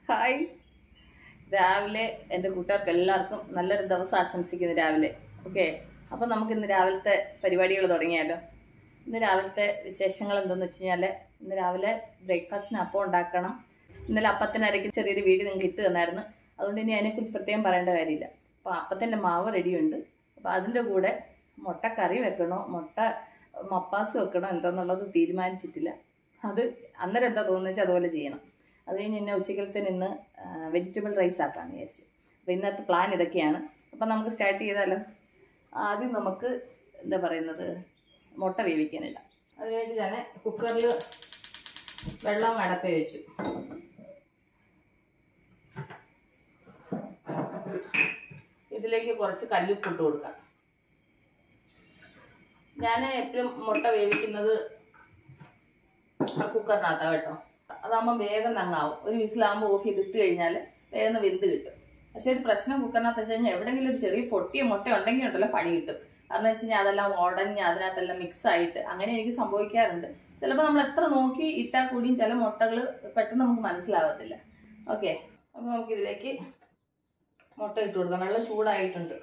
hi രാവിലെ എൻ്റെ കൂട്ടുകാർക്ക് എല്ലാവർക്കും നല്ലൊരു ദിവസം ആശംസിക്കുന്നു രാവിലെ ഓക്കെ അപ്പം നമുക്ക് ഇന്ന് രാവിലത്തെ പരിപാടികൾ തുടങ്ങിയാലോ ഇന്ന് രാവിലത്തെ വിശേഷങ്ങൾ എന്തെന്ന് വെച്ച് കഴിഞ്ഞാൽ ഇന്ന് രാവിലെ ബ്രേക്ക്ഫാസ്റ്റിന് അപ്പം ഉണ്ടാക്കണം ഇന്നലെ അപ്പത്തിനരയ്ക്ക് ചെറിയൊരു വീഡിയോ നിങ്ങൾക്ക് ഇട്ട് തന്നായിരുന്നു അതുകൊണ്ട് ഇനി അതിനെക്കുറിച്ച് പ്രത്യേകം പറയേണ്ട കാര്യമില്ല അപ്പോൾ അപ്പത്തിൻ്റെ മാവ് റെഡിയുണ്ട് അപ്പോൾ അതിൻ്റെ കൂടെ മുട്ട കറി വെക്കണോ മുട്ട മപ്പാസ് വെക്കണോ എന്താണെന്നുള്ളത് തീരുമാനിച്ചിട്ടില്ല അത് അന്നേരം എന്താ തോന്നുന്നത് വെച്ചാൽ അതുപോലെ ചെയ്യണം അത് കഴിഞ്ഞ് ഇന്ന് ഉച്ചക്കലത്തിന് ഇന്ന് വെജിറ്റബിൾ റൈസ് ആക്കാമെന്ന് വിചാരിച്ചു അപ്പോൾ ഇന്നത്തെ പ്ലാൻ ഇതൊക്കെയാണ് അപ്പം നമുക്ക് സ്റ്റാർട്ട് ചെയ്താലോ ആദ്യം നമുക്ക് എന്താ പറയുന്നത് മുട്ട വേവിക്കാനില്ല അതിനുവേണ്ടി ഞാൻ കുക്കറിൽ വെള്ളം അടപ്പ വെച്ചു ഇതിലേക്ക് കുറച്ച് കല്ലുപ്പ് ഇട്ട് കൊടുക്കാം ഞാൻ എപ്പോഴും മുട്ട വേവിക്കുന്നത് ആ കുക്കറിനകത്താണ് കേട്ടോ അതാകുമ്പോൾ വേഗം നങ്ങാവും ഒരു വിസിലാകുമ്പോൾ ഓഫ് ചെയ്തിട്ട് കഴിഞ്ഞാൽ വേഗം വെന്ത് കിട്ടും പക്ഷെ ഒരു പ്രശ്നം കുക്കറിനകത്ത് വെച്ച് കഴിഞ്ഞാൽ എവിടെയെങ്കിലും ഒരു ചെറിയ പൊട്ടിയ മുട്ട ഉണ്ടെങ്കിൽ ഉണ്ടല്ലോ പണി കിട്ടും കാരണം വെച്ച് കഴിഞ്ഞാൽ അതെല്ലാം ഉടഞ്ഞ് അതിനകത്തെല്ലാം മിക്സ് ആയിട്ട് അങ്ങനെ എനിക്ക് സംഭവിക്കാറുണ്ട് ചിലപ്പോൾ നമ്മൾ എത്ര നോക്കി ഇട്ടാൽ കൂടിയും ചില മുട്ടകൾ പെട്ടെന്ന് നമുക്ക് മനസ്സിലാവത്തില്ല ഓക്കെ അപ്പോൾ നമുക്കിതിലേക്ക് മുട്ട ഇട്ട് കൊടുക്കാം വെള്ളം ചൂടായിട്ടുണ്ട്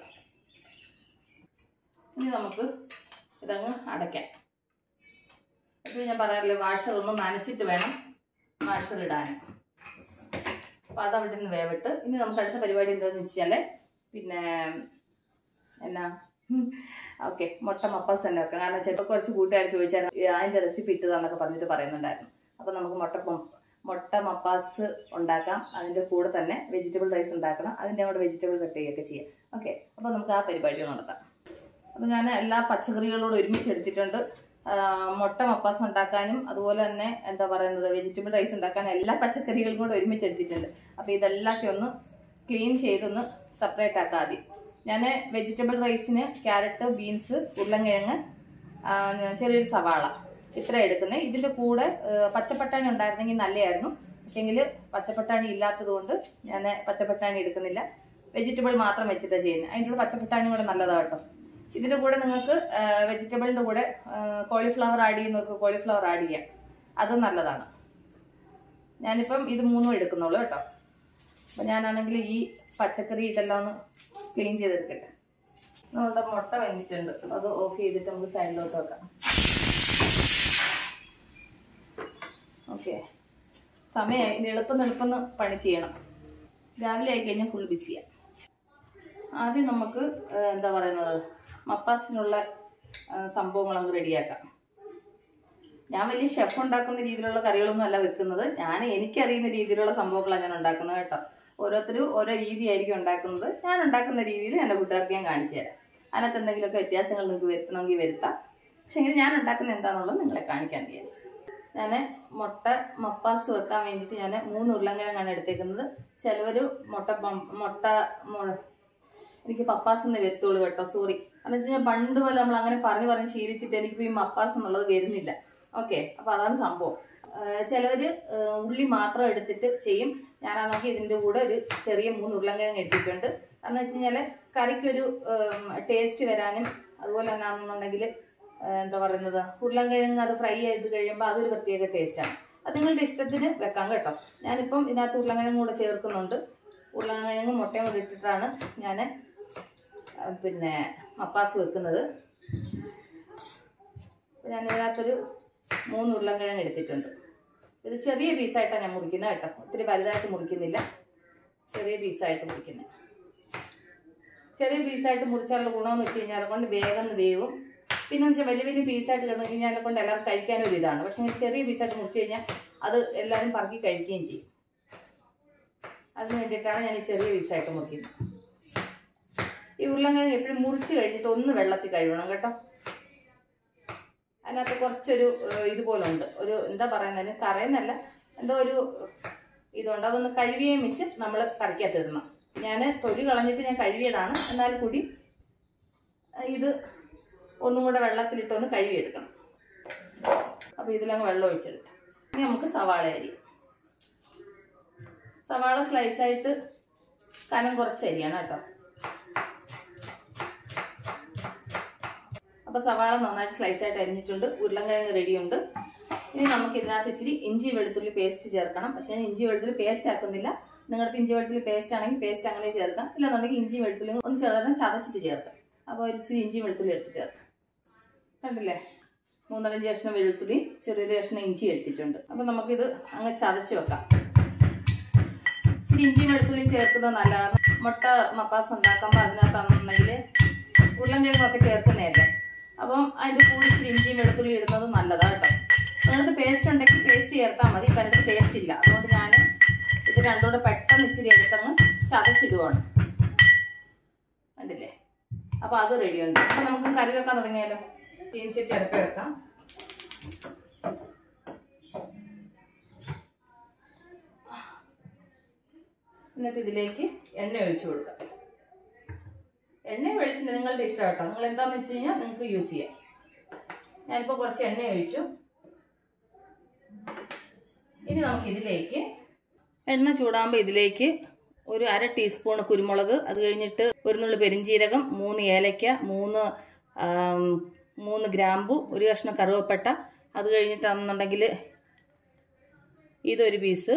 ഇനി നമുക്ക് ഇതങ്ങ് അടയ്ക്കാം അപ്പോൾ ഞാൻ പറയാറില്ല വാഷർ ഒന്ന് നനച്ചിട്ട് വേണം വാഷർ ഇടാൻ അപ്പോൾ അത് അവിടെ നിന്ന് വേവിട്ട് ഇനി നമുക്ക് അടുത്ത പരിപാടി എന്താണെന്ന് വെച്ചാൽ പിന്നെ എന്നാ ഓക്കെ മുട്ട മപ്പാസ് തന്നെ വെക്കാം കാരണം ചിലപ്പോൾ കുറച്ച് കൂട്ടുകാർ ചോദിച്ചാൽ അതിൻ്റെ റെസിപ്പി ഇട്ടതാന്നൊക്കെ പറഞ്ഞിട്ട് പറയുന്നുണ്ടായിരുന്നു അപ്പോൾ നമുക്ക് മുട്ട പം- മുട്ട മപ്പാസ് ഉണ്ടാക്കാം അതിൻ്റെ കൂടെ തന്നെ വെജിറ്റബിൾ റൈസ് ഉണ്ടാക്കണം അതിൻ്റെ കൂടെ വെജിറ്റബിൾ കട്ട് ചെയ്യുകയൊക്കെ ചെയ്യാം ഓക്കെ അപ്പോൾ നമുക്ക് ആ പരിപാടി നടത്താം അപ്പോൾ ഞാൻ എല്ലാ പച്ചക്കറികളോടും ഒരുമിച്ച് എടുത്തിട്ടുണ്ട് ആ, മുട്ട മപ്പാസ് ഉണ്ടാക്കാനും അതുപോലെ തന്നെ എന്താ പറയുന്നത് വെജിറ്റബിൾ റൈസ് ഉണ്ടാക്കാനും എല്ലാ പച്ചക്കറികളും കൂടെ ഒരുമിച്ച് എടുത്തിട്ടുണ്ട് അപ്പോൾ ഇതെല്ലാമൊക്കെ ഒന്ന് ക്ലീൻ ചെയ്തൊന്ന് സെപ്പറേറ്റ് ആക്കാം ആദ്യം ഞാൻ വെജിറ്റബിൾ റൈസിന് ക്യാരറ്റ് ബീൻസ് ഉരുളൻകിഴങ്ങ് ആ, ചെറിയൊരു സവാള ഇത്ര എടുക്കുന്നത് ഇതിൻ്റെ കൂടെ ആ, പച്ചപ്പട്ടാണി ഉണ്ടായിരുന്നെങ്കിൽ നല്ലതായിരുന്നു പക്ഷേങ്കിൽ പച്ചപ്പട്ടാണി ഇല്ലാത്തത് കൊണ്ട് ഞാൻ പച്ചപ്പട്ടാണി എടുക്കുന്നില്ല വെജിറ്റബിൾ മാത്രം വെച്ചിട്ടാണ് ചെയ്യുന്നത് അതിൻ്റെ കൂടെ പച്ചപ്പട്ടാണി കൂടെ നല്ലതാണ് കേട്ടോ ഇതിൻ്റെ കൂടെ നിങ്ങൾക്ക് വെജിറ്റബിളിൻ്റെ കൂടെ കോളിഫ്ലവർ ആഡ് ചെയ്യുന്നവർക്ക് കോളിഫ്ലവർ ആഡ് ചെയ്യാം അത് നല്ലതാണ് ഞാനിപ്പം ഇത് മൂന്നും എടുക്കുന്നുള്ളൂ കേട്ടോ അപ്പം ഞാനാണെങ്കിൽ ഈ പച്ചക്കറി ഇതെല്ലാം ഒന്ന് ക്ലീൻ ചെയ്തെടുക്കട്ടെ നമ്മളുടെ മുട്ട വെന്തിട്ടുണ്ട് അത് ഓഫ് ചെയ്തിട്ട് നമുക്ക് സൈഡിലോട്ട് വെക്കാം ഓക്കെ സമയമായി ഇനി എളുപ്പം എളുപ്പം പണി ചെയ്യണം രാവിലെ ആയി കഴിഞ്ഞാൽ ഫുൾ ബിസിയാണ് ആദ്യം നമുക്ക് ആ, എന്താ പറയുന്നത് മപ്പാസിനുള്ള ആ, സംഭവങ്ങൾ അങ്ങ് റെഡിയാക്കാം ഞാൻ വലിയ ഷെഫ് ഉണ്ടാക്കുന്ന രീതിയിലുള്ള കറികളൊന്നും അല്ല വെക്കുന്നത് ഞാൻ എനിക്കറിയുന്ന രീതിയിലുള്ള സംഭവങ്ങളാണ് ഞാൻ ഉണ്ടാക്കുന്നത് കേട്ടോ ഓരോരുത്തരും ഓരോ രീതിയായിരിക്കും ഉണ്ടാക്കുന്നത് ഞാൻ ഉണ്ടാക്കുന്ന രീതിയിൽ എൻ്റെ കൂട്ടുകാർക്ക് ഞാൻ കാണിച്ചു തരാം അതിനകത്ത് എന്തെങ്കിലുമൊക്കെ വ്യത്യാസങ്ങൾ നിങ്ങൾക്ക് വരുത്തണമെങ്കിൽ വരുത്താം പക്ഷെ എങ്കിൽ ഞാൻ ഉണ്ടാക്കുന്ന എന്താണെന്നുള്ളത് നിങ്ങളെ കാണിക്കാൻ വിചാരിച്ചു ഞാൻ മുട്ട മപ്പാസ് വെക്കാൻ വേണ്ടിയിട്ട് ഞാൻ മൂന്ന് ഉരുളൻകിഴങ്ങാണ് എടുത്തേക്കുന്നത് ചിലവർ മുട്ട പം- മുട്ട മു- എനിക്ക് പപ്പാസ് എന്ന് വരുത്തുള്ളൂ കേട്ടോ സോറി എന്ന് വെച്ച് കഴിഞ്ഞാൽ പണ്ട് പോലെ നമ്മൾ അങ്ങനെ പറഞ്ഞു പറഞ്ഞ് ശീലിച്ചിട്ട് എനിക്ക് ഈ മപ്പാസ് എന്നുള്ളത് വരുന്നില്ല ഓക്കെ അപ്പൊ അതാണ് സംഭവം ആഹ് ചിലവര് ആഹ് ഉള്ളി മാത്രം എടുത്തിട്ട് ചെയ്യും ഞാനാണെങ്കിൽ ഇതിന്റെ കൂടെ ഒരു ചെറിയ മൂന്ന് ഉരുളൻകിഴങ്ങ് എടുത്തിട്ടുണ്ട് എന്ന് വെച്ച് കഴിഞ്ഞാല് കറിക്കൊരു ടേസ്റ്റ് വരാനും അതുപോലെ തന്നെ ആണെന്നുണ്ടെങ്കിൽ എന്താ പറയുന്നത് ഉരുളൻകിഴങ്ങ് അത് ഫ്രൈ ചെയ്ത് കഴിയുമ്പോൾ അതൊരു പ്രത്യേക ടേസ്റ്റാണ് അത് നിങ്ങളുടെ ഇഷ്ടത്തിന് വെക്കാം കേട്ടോ ഞാനിപ്പം ഇതിനകത്ത് ഉരുളൻകിഴങ്ങ് കൂടെ ചേർക്കുന്നുണ്ട് ഉരുളൻകിഴങ്ങും മുട്ടയും കൂടെ ഇട്ടിട്ടാണ് ഞാൻ പിന്നെ മപ്പാസ് വെക്കുന്നത് അപ്പോൾ ഞാൻ ഇതിനകത്തൊരു മൂന്ന് ഉരുളൻകിഴങ്ങ് എടുത്തിട്ടുണ്ട് ഇത് ചെറിയ പീസായിട്ടാണ് ഞാൻ മുറിക്കുന്നത് കേട്ടോ ഒത്തിരി വലുതായിട്ട് മുറിക്കുന്നില്ല ചെറിയ പീസായിട്ട് മുറിക്കുന്നത് ചെറിയ പീസായിട്ട് മുറിച്ചാലുള്ള ഗുണമെന്ന് വെച്ച് കഴിഞ്ഞാൽ കൊണ്ട് വേഗം വേവും പിന്നെ വെച്ചാൽ വലിയ വലിയ പീസായിട്ട് കിടന്നു കഴിഞ്ഞാൽ കൊണ്ട് എല്ലാവർക്കും കഴിക്കാനും ഒരു ഇതാണ് പക്ഷെ ഇങ്ങനെ ചെറിയ പീസായിട്ട് മുറിച്ച് കഴിഞ്ഞാൽ അത് എല്ലാവരും പറക്കി കഴിക്കുകയും ചെയ്യും അതിന് വേണ്ടിയിട്ടാണ് ഞാൻ ഈ ചെറിയ പീസായിട്ട് മുറിക്കുന്നത് ഈ ഉരുളൻകിഴങ്ങ് എപ്പോഴും മുറിച്ച് കഴിഞ്ഞിട്ട് ഒന്ന് വെള്ളത്തിൽ കഴുകണം കേട്ടോ അതിനകത്ത് കുറച്ചൊരു ഏഹ്, ഇതുപോലെ ഉണ്ട് ഒരു എന്താ പറയുന്നതിന് കറയെന്നല്ല എന്തോ ഒരു ഇതുണ്ട് അതൊന്ന് കഴുകിയും വെച്ച് നമ്മൾ കറിക്കകത്ത് ഇടണം ഞാൻ തൊലി കളഞ്ഞിട്ട് ഞാൻ കഴുകിയതാണ് എന്നാൽ കൂടി ഏഹ്, ഇത് ഒന്നും കൂടെ വെള്ളത്തിലിട്ടൊന്ന് കഴുകിയെടുക്കണം അപ്പോൾ ഇതിലങ്ങ് വെള്ളം ഒഴിച്ചെടുക്കാം ഇനി നമുക്ക് സവാള അരി സവാള സ്ലൈസായിട്ട് കനം കുറച്ച് അരിയാണ് കേട്ടോ അപ്പോൾ സവാള നന്നായിട്ട് സ്ലൈസ് ആയിട്ട് അരിഞ്ഞിട്ടുണ്ട് ഉരുളൻകിഴങ്ങ് റെഡിയുണ്ട് ഇനി നമുക്ക് ഇതിനകത്ത് ഇച്ചിരി ഇഞ്ചി വെളുത്തുള്ളി പേസ്റ്റ് ചേർക്കണം പക്ഷേ ഞാൻ ഇഞ്ചി വെളുത്തുള്ളി പേസ്റ്റ് ആക്കുന്നില്ല നിങ്ങളുടെ ഇഞ്ചി വെളുത്തുള്ളി പേസ്റ്റ് ആണെങ്കിൽ പേസ്റ്റ് അങ്ങനെ ചേർക്കാം ഇല്ലെന്നുണ്ടെങ്കിൽ ഇഞ്ചി വെളുത്തുള്ളി ഒന്ന് ചെറുതായിട്ട് ചതച്ചിട്ട് ചേർക്കാം അപ്പോൾ ഒരു ഇച്ചിരി ഇഞ്ചി വെളുത്തുള്ളി എടുത്ത് ചേർക്കാം കണ്ടില്ലേ മൂന്നരഞ്ച് കഷ്ണം വെളുത്തുള്ളി ചെറിയൊരു കഷ്ണം ഇഞ്ചി എടുത്തിട്ടുണ്ട് അപ്പോൾ നമുക്കിത് അങ്ങ് ചതച്ച് വെക്കാം ഇച്ചിരി ഇഞ്ചി വെളുത്തുള്ളി ചേർക്കുന്നത് നല്ലതാണ് മുട്ട മപ്പാസ് ഉണ്ടാക്കുമ്പോൾ അതിനകത്താണെന്നുണ്ടെങ്കിൽ ഉരുളൻകിഴങ്ങൊക്കെ ചേർക്കുന്നതല്ലേ അപ്പം അതിൻ്റെ കൂടെ ഇച്ചിരി ഇഞ്ചിയും വെളുത്തുള്ളി ഇടുന്നത് നല്ലതാണ് കേട്ടോ നിങ്ങൾക്ക് പേസ്റ്റ് ഉണ്ടെങ്കിൽ പേസ്റ്റ് ചേർത്താൽ മതി ഇപ്പം എൻ്റെ പേസ്റ്റ് ഇല്ല അതുകൊണ്ട് ഞാൻ ഇത് രണ്ടും കൂടെ പെട്ടെന്ന് ഇച്ചിരി എടുത്തങ്ങ് ചതച്ചിടുവാണ് കണ്ടില്ലേ അപ്പോൾ അത് റെഡിയുണ്ട് അപ്പം നമുക്ക് കറി വെക്കാൻ തുടങ്ങിയാലോ ചീനിച്ചിട്ട് അടുപ്പ് വെക്കാം എന്നിട്ട് ഇതിലേക്ക് എണ്ണ ഒഴിച്ചു കൊടുക്കാം എണ്ണ ഒഴിച്ചിട്ട് നിങ്ങളുടെ ഇഷ്ടം കേട്ടോ നിങ്ങൾ എന്താണെന്ന് വെച്ച് കഴിഞ്ഞാൽ നിങ്ങൾക്ക് യൂസ് ചെയ്യാം ഞാനിപ്പോൾ കുറച്ച് എണ്ണ ഒഴിച്ചു ഇനി നമുക്ക് ഇതിലേക്ക് എണ്ണ ചൂടാകുമ്പോൾ ഇതിലേക്ക് ഒരു അര ടീസ്പൂൺ കുരുമുളക് അത് കഴിഞ്ഞിട്ട് ഒരു നുള്ളി പെരിഞ്ചീരകം മൂന്ന് ഏലയ്ക്ക മൂന്ന് ആം, മൂന്ന് ഗ്രാമ്പു ഒരു കഷ്ണം കറുവപ്പട്ട അത് കഴിഞ്ഞിട്ടാണെന്നുണ്ടെങ്കിൽ ഇതൊരു പീസ്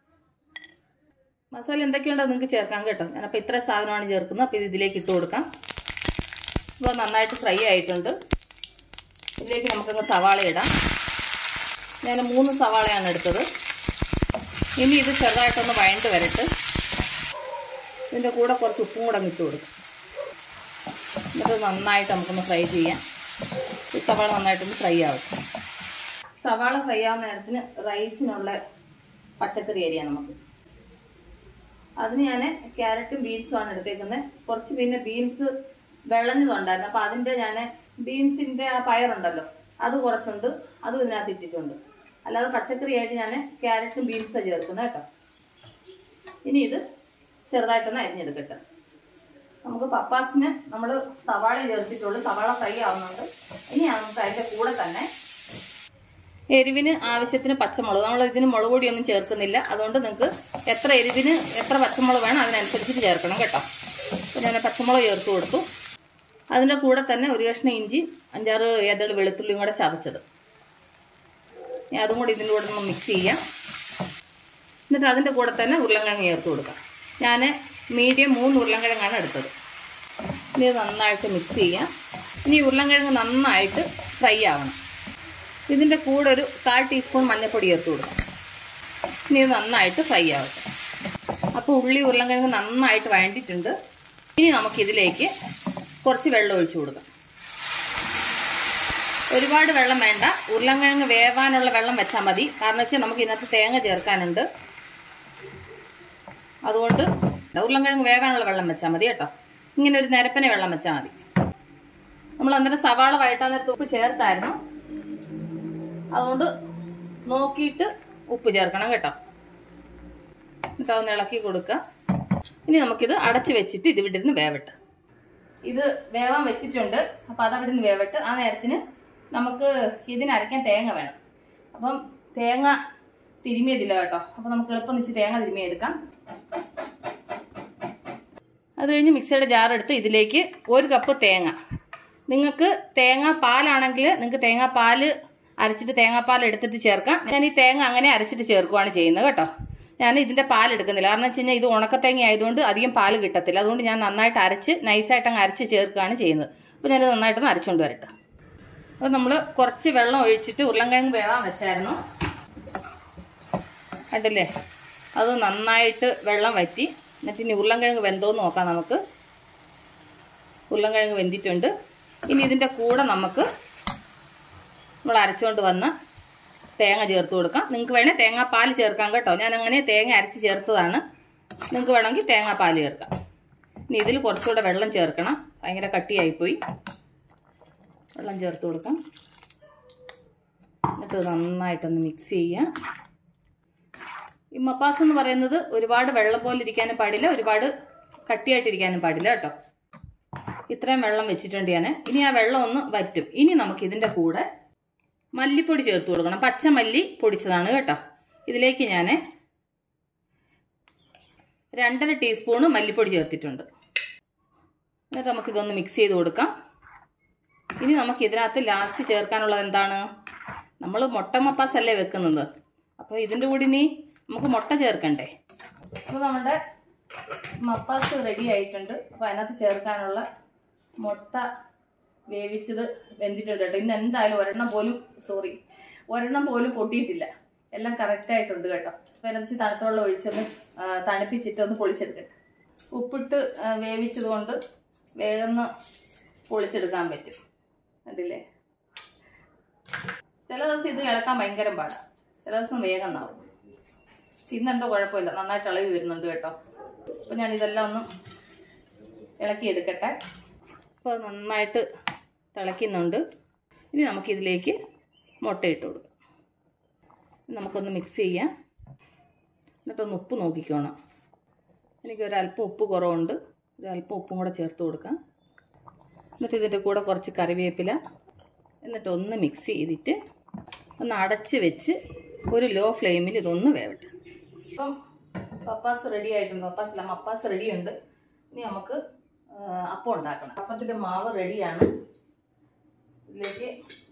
മസാല എന്തൊക്കെയുണ്ടോ നിങ്ങൾക്ക് ചേർക്കാം കേട്ടോ ഞാനപ്പോൾ ഇത്ര സാധനമാണ് ചേർക്കുന്നത് അപ്പോൾ ഇത് ഇതിലേക്ക് ഇട്ട് കൊടുക്കാം ഇപ്പോൾ നന്നായിട്ട് ഫ്രൈ ആയിട്ടുണ്ട് ഇതിലേക്ക് നമുക്കങ്ങ് സവാള ഇടാം ഞാൻ മൂന്ന് സവാളയാണ് എടുത്തത് ഇനി ഇത് ചെറുതായിട്ടൊന്ന് വഴണ്ട് വരട്ട് ഇതിൻ്റെ കൂടെ കുറച്ച് ഉപ്പും കൂടെ അങ്ങ് ഇട്ട് കൊടുക്കും എന്നിട്ട് നന്നായിട്ട് നമുക്കൊന്ന് ഫ്രൈ ചെയ്യാം ഈ സവാള നന്നായിട്ടൊന്ന് ഫ്രൈ ആവട്ടെ സവാള ഫ്രൈ ആവുന്ന നേരത്തിന് റൈസിനുള്ള പച്ചക്കറി അരിയാം നമുക്ക് അതിന് ഞാൻ ക്യാരറ്റും ബീൻസും ആണ് എടുത്തേക്കുന്നത് കുറച്ച് പിന്നെ ബീൻസ് വിളഞ്ഞതുണ്ടായിരുന്നു അപ്പം അതിൻ്റെ ഞാൻ ബീൻസിൻ്റെ ആ പയറുണ്ടല്ലോ അത് കുറച്ചുണ്ട് അത് ഇതിനകത്ത് ഇട്ടിട്ടുണ്ട് അല്ലാതെ പച്ചക്കറി ആയിട്ട് ഞാൻ ക്യാരറ്റും ബീൻസും ചേർക്കുന്നത് കേട്ടോ ഇനി ഇത് ചെറുതായിട്ടൊന്ന് അരിഞ്ഞെടുക്കട്ടെ നമുക്ക് പപ്പാസിന് നമ്മൾ സവാള ചേർത്തിട്ടുള്ളൂ സവാള ഫ്രൈ ആവുന്നുണ്ട് ഇനി നമുക്ക് അതിൻ്റെ കൂടെ തന്നെ എരിവിന് ആവശ്യത്തിന് പച്ചമുളക് നമ്മൾ ഇതിന് മുളക് പൊടിയൊന്നും ചേർക്കുന്നില്ല അതുകൊണ്ട് നിങ്ങൾക്ക് എത്ര എരിവിന് എത്ര പച്ചമുളക് വേണം അതിനനുസരിച്ചിട്ട് ചേർക്കണം കേട്ടോ അപ്പോൾ ഞാൻ പച്ചമുളക് ചേർത്ത് കൊടുത്തു അതിൻ്റെ കൂടെ തന്നെ ഒരു കഷ്ണം ഇഞ്ചി അഞ്ചാറ് ഏതള് വെളുത്തുള്ളിയും കൂടെ ചതച്ചത് ഞാൻ അതും കൂടി ഇതിൻ്റെ കൂടെ ഒന്ന് മിക്സ് ചെയ്യാം എന്നിട്ട് അതിൻ്റെ കൂടെ തന്നെ ഉരുളൻകിഴങ്ങ് ചേർത്ത് കൊടുക്കാം ഞാൻ മീഡിയം മൂന്ന് ഉരുളൻകിഴങ്ങാണ് എടുത്തത് ഇനി ഇത് നന്നായിട്ട് മിക്സ് ചെയ്യാം ഇനി ഉരുളൻകിഴങ്ങ് നന്നായിട്ട് ഫ്രൈ ആവണം ഇതിൻ്റെ കൂടെ ഒരു കാൽ ടീസ്പൂൺ മഞ്ഞൾപ്പൊടി ചേർത്ത് കൊടുക്കാം ഇനി ഇത് നന്നായിട്ട് ഫ്രൈ ആവട്ടെ അപ്പോൾ ഉള്ളി ഉരുളൻകിഴങ്ങ് നന്നായിട്ട് വഴണ്ടിട്ടുണ്ട് ഇനി നമുക്കിതിലേക്ക് കുറച്ച് വെള്ളം ഒഴിച്ചു കൊടുക്കാം ഒരുപാട് വെള്ളം വേണ്ട ഉരുളൻകിഴങ്ങ് വേവാനുള്ള വെള്ളം വെച്ചാൽ മതി കാരണം വെച്ചാൽ നമുക്ക് ഇതിനകത്ത് തേങ്ങ ചേർക്കാനുണ്ട് അതുകൊണ്ട് ഉരുളൻകിഴങ്ങ് വേവാനുള്ള വെള്ളം വെച്ചാൽ മതി കേട്ടോ ഇങ്ങനെ ഒരു നിരപ്പനെ വെള്ളം വെച്ചാൽ മതി നമ്മൾ അന്നേരം സവാള വഴട്ടാൻ നേരത്ത് ഉപ്പ് ചേർത്തായിരുന്നു അതുകൊണ്ട് നോക്കിയിട്ട് ഉപ്പ് ചേർക്കണം കേട്ടോ എന്നിട്ട് അതൊന്ന് ഇളക്കി കൊടുക്കുക ഇനി നമുക്കിത് അടച്ചു വെച്ചിട്ട് ഇത് ഇവിടെ ഇരുന്ന് വേവട്ടെ ഇത് വേവാൻ വെച്ചിട്ടുണ്ട് അപ്പം അതവിടെ നിന്ന് വേവട്ട് ആ നേരത്തിന് നമുക്ക് ഇതിന് അരയ്ക്കാൻ തേങ്ങ വേണം അപ്പം തേങ്ങ തിരുമിയതില്ല കേട്ടോ അപ്പം നമുക്ക് എളുപ്പം വെച്ച് തേങ്ങ തിരുമിയെടുക്കാം അത് കഴിഞ്ഞ് മിക്സിയുടെ ജാർ എടുത്ത് ഇതിലേക്ക് ഒരു കപ്പ് തേങ്ങ നിങ്ങൾക്ക് തേങ്ങ പാലാണെങ്കിൽ നിങ്ങൾക്ക് തേങ്ങാപ്പാല് അരച്ചിട്ട് തേങ്ങാപ്പാൽ എടുത്തിട്ട് ചേർക്കാം ഞാൻ ഈ തേങ്ങ അങ്ങനെ അരച്ചിട്ട് ചേർക്കുവാണ് ചെയ്യുന്നത് കേട്ടോ ഞാൻ ഇതിന്റെ പാൽ എടുക്കുന്നില്ല കാരണം വെച്ച് കഴിഞ്ഞാൽ ഇത് ഉണക്കത്തേങ്ങ ആയതുകൊണ്ട് അധികം പാല് കിട്ടത്തില്ല അതുകൊണ്ട് ഞാൻ നന്നായിട്ട് അരച്ച് നൈസായിട്ട് അങ്ങ് അരച്ച് ചേർക്കുകയാണ് ചെയ്യുന്നത് അപ്പോൾ ഞാനിത് നന്നായിട്ടൊന്ന് അരച്ചുകൊണ്ട് വരട്ടെ അപ്പോൾ നമ്മൾ കുറച്ച് വെള്ളം ഒഴിച്ചിട്ട് ഉരുളൻകിഴങ്ങ് വേവാൻ വെച്ചായിരുന്നു കണ്ടില്ലേ അത് നന്നായിട്ട് വെള്ളം വറ്റി എന്നിട്ട് ഇനി ഉരുളൻകിഴങ്ങ് വെന്തോന്ന് നോക്കാം നമുക്ക് ഉരുളൻകിഴങ്ങ് വെന്തിട്ടുണ്ട് ഇനി ഇതിൻ്റെ കൂടെ നമുക്ക് നമ്മൾ അരച്ചുകൊണ്ട് വന്ന് തേങ്ങ ചേർത്ത് കൊടുക്കാം നിങ്ങൾക്ക് വേണേൽ തേങ്ങാപ്പാൽ ചേർക്കാം കേട്ടോ ഞാൻ അങ്ങനെ തേങ്ങ അരച്ച് ചേർത്തതാണ് നിങ്ങൾക്ക് വേണമെങ്കിൽ തേങ്ങാപ്പാൽ ചേർക്കാം ഇനി ഇതിൽ കുറച്ചുകൂടെ വെള്ളം ചേർക്കണം ഭയങ്കര കട്ടിയായിപ്പോയി വെള്ളം ചേർത്ത് കൊടുക്കാം എന്നിട്ട് ഇത് നന്നായിട്ടൊന്ന് മിക്സ് ചെയ്യാം ഈ മപ്പാസ് എന്ന് പറയുന്നത് ഒരുപാട് വെള്ളം പോലെ ഇരിക്കാനും പാടില്ല ഒരുപാട് കട്ടിയായിട്ടിരിക്കാനും പാടില്ല കേട്ടോ ഇത്രയും വെള്ളം വെച്ചിട്ടുണ്ട് ഞാൻ ഇനി ആ വെള്ളം ഒന്ന് വറ്റും ഇനി നമുക്ക് ഇതിൻ്റെ കൂടെ മല്ലിപ്പൊടി ചേർത്ത് കൊടുക്കണം പച്ചമല്ലി പൊടിച്ചതാണ് കേട്ടോ ഇതിലേക്ക് ഞാൻ രണ്ടര ടീസ്പൂണ് മല്ലിപ്പൊടി ചേർത്തിട്ടുണ്ട് എന്നിട്ട് നമുക്കിതൊന്ന് മിക്സ് ചെയ്ത് കൊടുക്കാം ഇനി നമുക്ക് ഇതിനകത്ത് ലാസ്റ്റ് ചേർക്കാനുള്ളത് എന്താണ് നമ്മൾ മുട്ട മപ്പാസ് അല്ലേ വെക്കുന്നത് അപ്പോൾ ഇതിൻ്റെ കൂടി ഇനി നമുക്ക് മുട്ട ചേർക്കണ്ടേ അപ്പോൾ നമ്മുടെ മപ്പാസ് റെഡി ആയിട്ടുണ്ട് അപ്പോൾ അതിനകത്ത് ചേർക്കാനുള്ള മുട്ട വേവിച്ചത് വെന്തിട്ടുണ്ട് കേട്ടോ ഇന്ന് എന്തായാലും ഒരെണ്ണം പോലും സോറി ഒരെണ്ണം പോലും പൊട്ടിയിട്ടില്ല എല്ലാം കറക്റ്റായിട്ടുണ്ട് കേട്ടോ അപ്പോൾ അതിനകത്ത് തണുത്ത വെള്ളം ഒഴിച്ചൊന്ന് ആ, തണുപ്പിച്ചിട്ട് ഒന്ന് പൊളിച്ചെടുക്കട്ടെ ഉപ്പിട്ട് ആ, വേവിച്ചത് കൊണ്ട് വേഗം ഒന്ന് പൊളിച്ചെടുക്കാൻ പറ്റും കണ്ടില്ലേ ചില ദിവസം ഇത് ഇളക്കാൻ ഭയങ്കര പാടാണ് ചില ദിവസം വേഗം നാവും ഇന്നെന്തോ കുഴപ്പമില്ല നന്നായിട്ട് ഇളകി വരുന്നുണ്ട് കേട്ടോ അപ്പോൾ ഞാൻ ഇതെല്ലാം ഒന്ന് ഇളക്കിയെടുക്കട്ടെ അപ്പോൾ അത് നന്നായിട്ട് തിളയ്ക്കുന്നുണ്ട് ഇനി നമുക്കിതിലേക്ക് മുട്ടയിട്ട് കൊടുക്കാം ഇനി നമുക്കൊന്ന് മിക്സ് ചെയ്യാം എന്നിട്ടൊന്ന് ഉപ്പ് നോക്കിക്കോണം എനിക്ക് ഒരല്പം ഉപ്പ് കുറവുണ്ട് ഒരല്പം ഉപ്പും കൂടെ ചേർത്ത് കൊടുക്കാം എന്നിട്ട് ഇതിൻ്റെ കൂടെ കുറച്ച് കറിവേപ്പില എന്നിട്ട് ഒന്ന് മിക്സ് ചെയ്തിട്ട് ഒന്ന് അടച്ച് വെച്ച് ഒരു ലോ ഫ്ലെയിമിൽ ഇതൊന്ന് വേവട്ടെ ഇപ്പം പപ്പാസ് റെഡി ആയിട്ടുണ്ട് പപ്പാസ് അല്ല മപ്പാസ് റെഡി ഉണ്ട് ഇനി നമുക്ക് ആ, അപ്പം ഉണ്ടാക്കണം അപ്പത്തിൻ്റെ മാവ് റെഡിയാണ് ഇതിലേക്ക്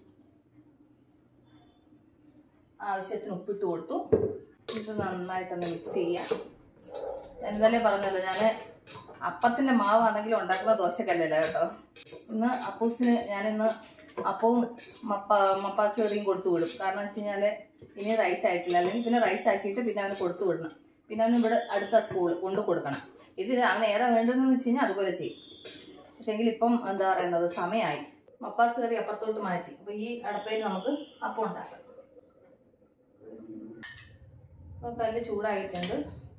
ആവശ്യത്തിന് ഉപ്പിട്ട് കൊടുത്തു ഇത് നന്നായിട്ടൊന്ന് മിക്സ് ചെയ്യാം ഞാൻ ഇന്നലെ പറഞ്ഞല്ലോ ഞാൻ അപ്പത്തിൻ്റെ മാവാണെങ്കിലും ഉണ്ടാക്കുന്ന ദോശക്കല്ലല്ല കേട്ടോ ഇന്ന് അപ്പൂസിന് ഞാനിന്ന് അപ്പവും മപ്പ മപ്പാസ് കറിയും കൊടുത്തു വിടും കാരണം വെച്ച് കഴിഞ്ഞാൽ ഇനി റൈസ് ആയിട്ടില്ല അല്ലെങ്കിൽ പിന്നെ റൈസ് ആക്കിയിട്ട് പിന്നെ അവന് കൊടുത്തു വിടണം പിന്നെ അവന് ഇവിടെ അടുത്ത സ്കൂൾ കൊണ്ടു കൊടുക്കണം ഇത് അവന് ഏതാ വേണ്ടതെന്ന് വെച്ച് കഴിഞ്ഞാൽ അതുപോലെ ചെയ്യും പക്ഷേങ്കിൽ ഇപ്പം എന്താ പറയുന്നത് സമയമായി മപ്പാസ് കറി അപ്പുറത്തോട്ട് മാറ്റി അപ്പോൾ ഈ അടപ്പയിൽ നമുക്ക് അപ്പം ഉണ്ടാക്കാം അപ്പോൾ കല്ല് ചൂടായിട്ടുണ്ട്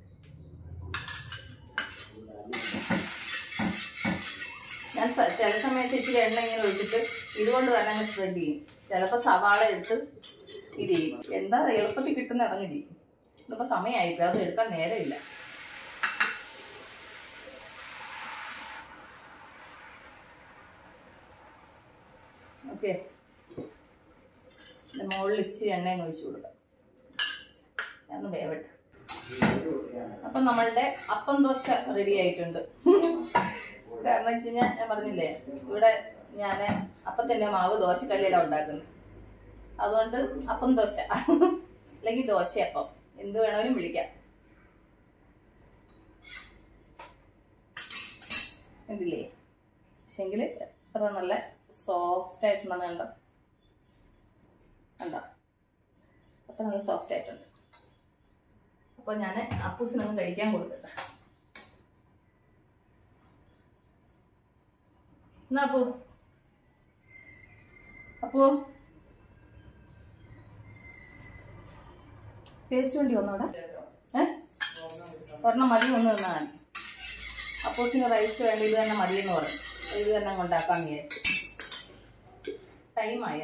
ഞാൻ സ- ചില സമയത്ത് ഇച്ചിരി എണ്ണ ഇങ്ങനെ ഒഴിച്ചിട്ട് ഇതുകൊണ്ട് തന്നെ അങ്ങ് സ്പ്രെഡ് ചെയ്യും ചിലപ്പോൾ സവാള എടുത്ത് ഇത് ചെയ്യും എന്താ എളുപ്പത്തിൽ കിട്ടുന്ന അതങ്ങ് ചെയ്യും ഇതിപ്പോൾ സമയമായിപ്പോൾ അത് എടുക്കാൻ നേരമില്ല ഓക്കെ മുകളിൽ ഇച്ചിരി എണ്ണയും ഒഴിച്ചു കൊടുക്കാം ഒന്ന് വേവട്ടെ അപ്പം നമ്മളുടെ അപ്പം ദോശ റെഡി ആയിട്ടുണ്ട് കാരണം വെച്ച് കഴിഞ്ഞാൽ ഞാൻ പറഞ്ഞില്ലേ ഇവിടെ ഞാൻ അപ്പത്തിൻ്റെ മാവ് ദോശക്കല്ലിലാണ് ഉണ്ടാക്കുന്നത് അതുകൊണ്ട് അപ്പം ദോശ അല്ലെങ്കിൽ ദോശയപ്പം എന്ത് വേണമെങ്കിലും വിളിക്കാം കണ്ടില്ലേ പക്ഷെങ്കിൽ എത്ര നല്ല സോഫ്റ്റ് ആയിട്ടുണ്ടെന്ന് കണ്ടോ കണ്ടോ അപ്പം നല്ല സോഫ്റ്റ് ആയിട്ടുണ്ട് അപ്പോൾ ഞാൻ അപ്പൂസിനൊന്നും കഴിക്കാൻ കൊടുക്കട്ടെ എന്നാ അപ്പു അപ്പു പേസ്റ്റ് വേണ്ടി വന്നോടെ ഏ ഒരെണ്ണം മതി ഒന്ന് തന്നാൽ മതി അപ്പൂസിന് റൈസ് വേണ്ട ഇത് തന്നെ മതിയെന്ന് പറഞ്ഞു ഇത് തന്നെ കൊണ്ടാക്കാൻ വിചാരിച്ചു ടൈമായ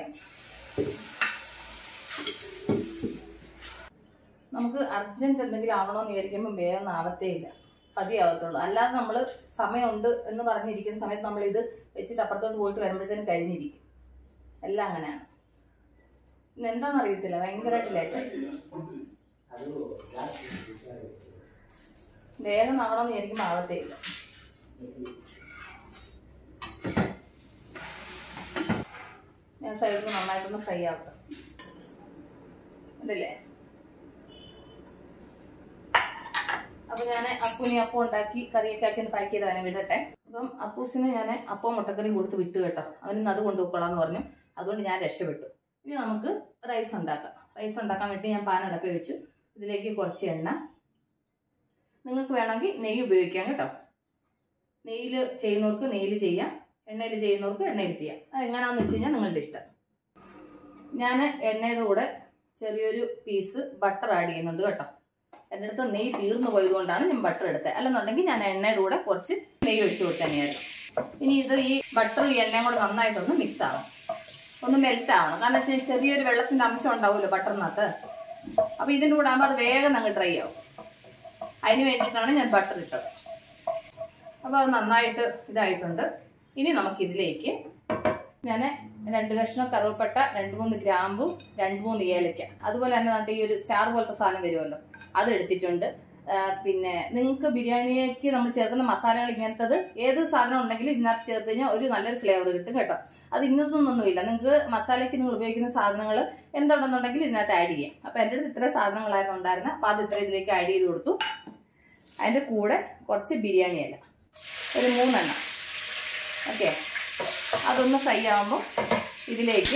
നമുക്ക് അർജന്റ് എന്തെങ്കിലും ആവണമെന്ന് വിചാരിക്കുമ്പോൾ വേഗം ആവത്തേ ഇല്ല പതിയാവത്തുള്ളൂ അല്ലാതെ നമ്മൾ സമയമുണ്ട് എന്ന് പറഞ്ഞിരിക്കുന്ന സമയത്ത് നമ്മൾ ഇത് വെച്ചിട്ട് അപ്പുറത്തോട്ട് പോയിട്ട് വരുമ്പോഴത്തേനും കഴിഞ്ഞിരിക്കും എല്ലാം അങ്ങനെയാണ് ഇന്ന് എന്താണെന്ന് അറിയത്തില്ല ഭയങ്കരമായിട്ട് ലേറ്റായി വേഗം ആവണമെന്ന് വിചാരിക്കുമ്പോൾ ആവത്തേ ഇല്ല ഞാൻ സൈഡിൽ നന്നായിട്ടൊന്ന് ഫ്രൈ ആവട്ടെ ഉണ്ടല്ലേ അപ്പൊ ഞാൻ അപ്പൂനി അപ്പം ഉണ്ടാക്കി കറിയൊക്കെ ആക്കി ഒന്ന് പാക്ക് ചെയ്ത് അവനെ വിടട്ടെ അപ്പം അപ്പൂസിന് ഞാൻ അപ്പവും മുട്ടക്കറിയും കൊടുത്ത് വിട്ടു കേട്ടോ അവന് അത് കൊണ്ടുപോയിക്കോളാന്ന് പറഞ്ഞു അതുകൊണ്ട് ഞാൻ രക്ഷപ്പെട്ടു ഇനി നമുക്ക് റൈസ് ഉണ്ടാക്കാം റൈസ് ഉണ്ടാക്കാൻ വേണ്ടി ഞാൻ പാൻ അടപ്പി വെച്ചു ഇതിലേക്ക് കുറച്ച് എണ്ണ നിങ്ങൾക്ക് വേണമെങ്കിൽ നെയ്യ് ഉപയോഗിക്കാം കേട്ടോ നെയ്യിൽ ചെയ്യുന്നവർക്ക് നെയ്യിൽ ചെയ്യാം എണ്ണയിൽ ചെയ്യുന്നവർക്ക് എണ്ണയിൽ ചെയ്യാം അത് എങ്ങനെയാണെന്ന് വെച്ച് കഴിഞ്ഞാൽ നിങ്ങളുടെ ഇഷ്ടം ഞാൻ എണ്ണയുടെ കൂടെ ചെറിയൊരു പീസ് ബട്ടർ ആഡ് ചെയ്യുന്നുണ്ട് കേട്ടോ എൻ്റെ അടുത്ത് നെയ്യ് തീർന്നു പോയതുകൊണ്ടാണ് ഞാൻ ബട്ടർ എടുത്തത് അല്ലെന്നുണ്ടെങ്കിൽ ഞാൻ എണ്ണയുടെ കൂടെ കുറച്ച് നെയ്യ് ഒഴിച്ചു കൊടുത്തന്നെയായിരുന്നു ഇനി ഇത് ഈ ബട്ടറും ഈ എണ്ണയും കൂടെ നന്നായിട്ടൊന്ന് മിക്സ് ആവും ഒന്ന് മെൽറ്റ് ആവണം കാരണം വെച്ചാൽ ചെറിയൊരു വെള്ളത്തിന്റെ അംശം ഉണ്ടാവുമല്ലോ ബട്ടറിനകത്ത് അപ്പൊ ഇതിന്റെ കൂടെ ആകുമ്പോൾ അത് വേഗം അങ്ങ് ഡ്രൈ ആവും അതിന് വേണ്ടിയിട്ടാണ് ഞാൻ ബട്ടർ ഇട്ടത് അപ്പോൾ അത് നന്നായിട്ട് ഇതായിട്ടുണ്ട് ഇനി നമുക്കിതിലേക്ക് ഞാൻ രണ്ട് കഷ്ണം കറുവപ്പട്ട രണ്ട് മൂന്ന് ഗ്രാമ്പു രണ്ട് മൂന്ന് ഏലക്ക അതുപോലെ തന്നെ നമ്മുടെ ഈ ഒരു സ്റ്റാർ പോലത്തെ സാധനം വരുമല്ലോ അത് എടുത്തിട്ടുണ്ട് ആ, പിന്നെ നിങ്ങൾക്ക് ബിരിയാണിക്ക് നമ്മൾ ചേർക്കുന്ന മസാലകൾ ഇങ്ങനത്തത് ഏത് സാധനം ഉണ്ടെങ്കിലും ഇതിനകത്ത് ചേർത്ത് കഴിഞ്ഞാൽ ഒരു നല്ലൊരു ഫ്ലേവർ കിട്ടും കേട്ടോ അത് ഇന്നതൊന്നൊന്നുമില്ല നിങ്ങൾക്ക് മസാലയ്ക്ക് നിങ്ങൾ ഉപയോഗിക്കുന്ന സാധനങ്ങൾ എന്തുണ്ടെന്നുണ്ടെങ്കിൽ ഇതിനകത്ത് ആഡ് ചെയ്യാം അപ്പോൾ എൻ്റെ അടുത്ത് ഇത്രയും സാധനങ്ങളായിരുന്നു ഉണ്ടായിരുന്നത് അപ്പോൾ അത് ഇത്ര ഇതിലേക്ക് ആഡ് ചെയ്ത് കൊടുത്തു അതിൻ്റെ കൂടെ കുറച്ച് ബിരിയാണി ഇല ഒരു മൂന്നെണ്ണം ഓക്കെ അതൊന്ന് ഫ്രൈ ആകുമ്പോൾ ഇതിലേക്ക്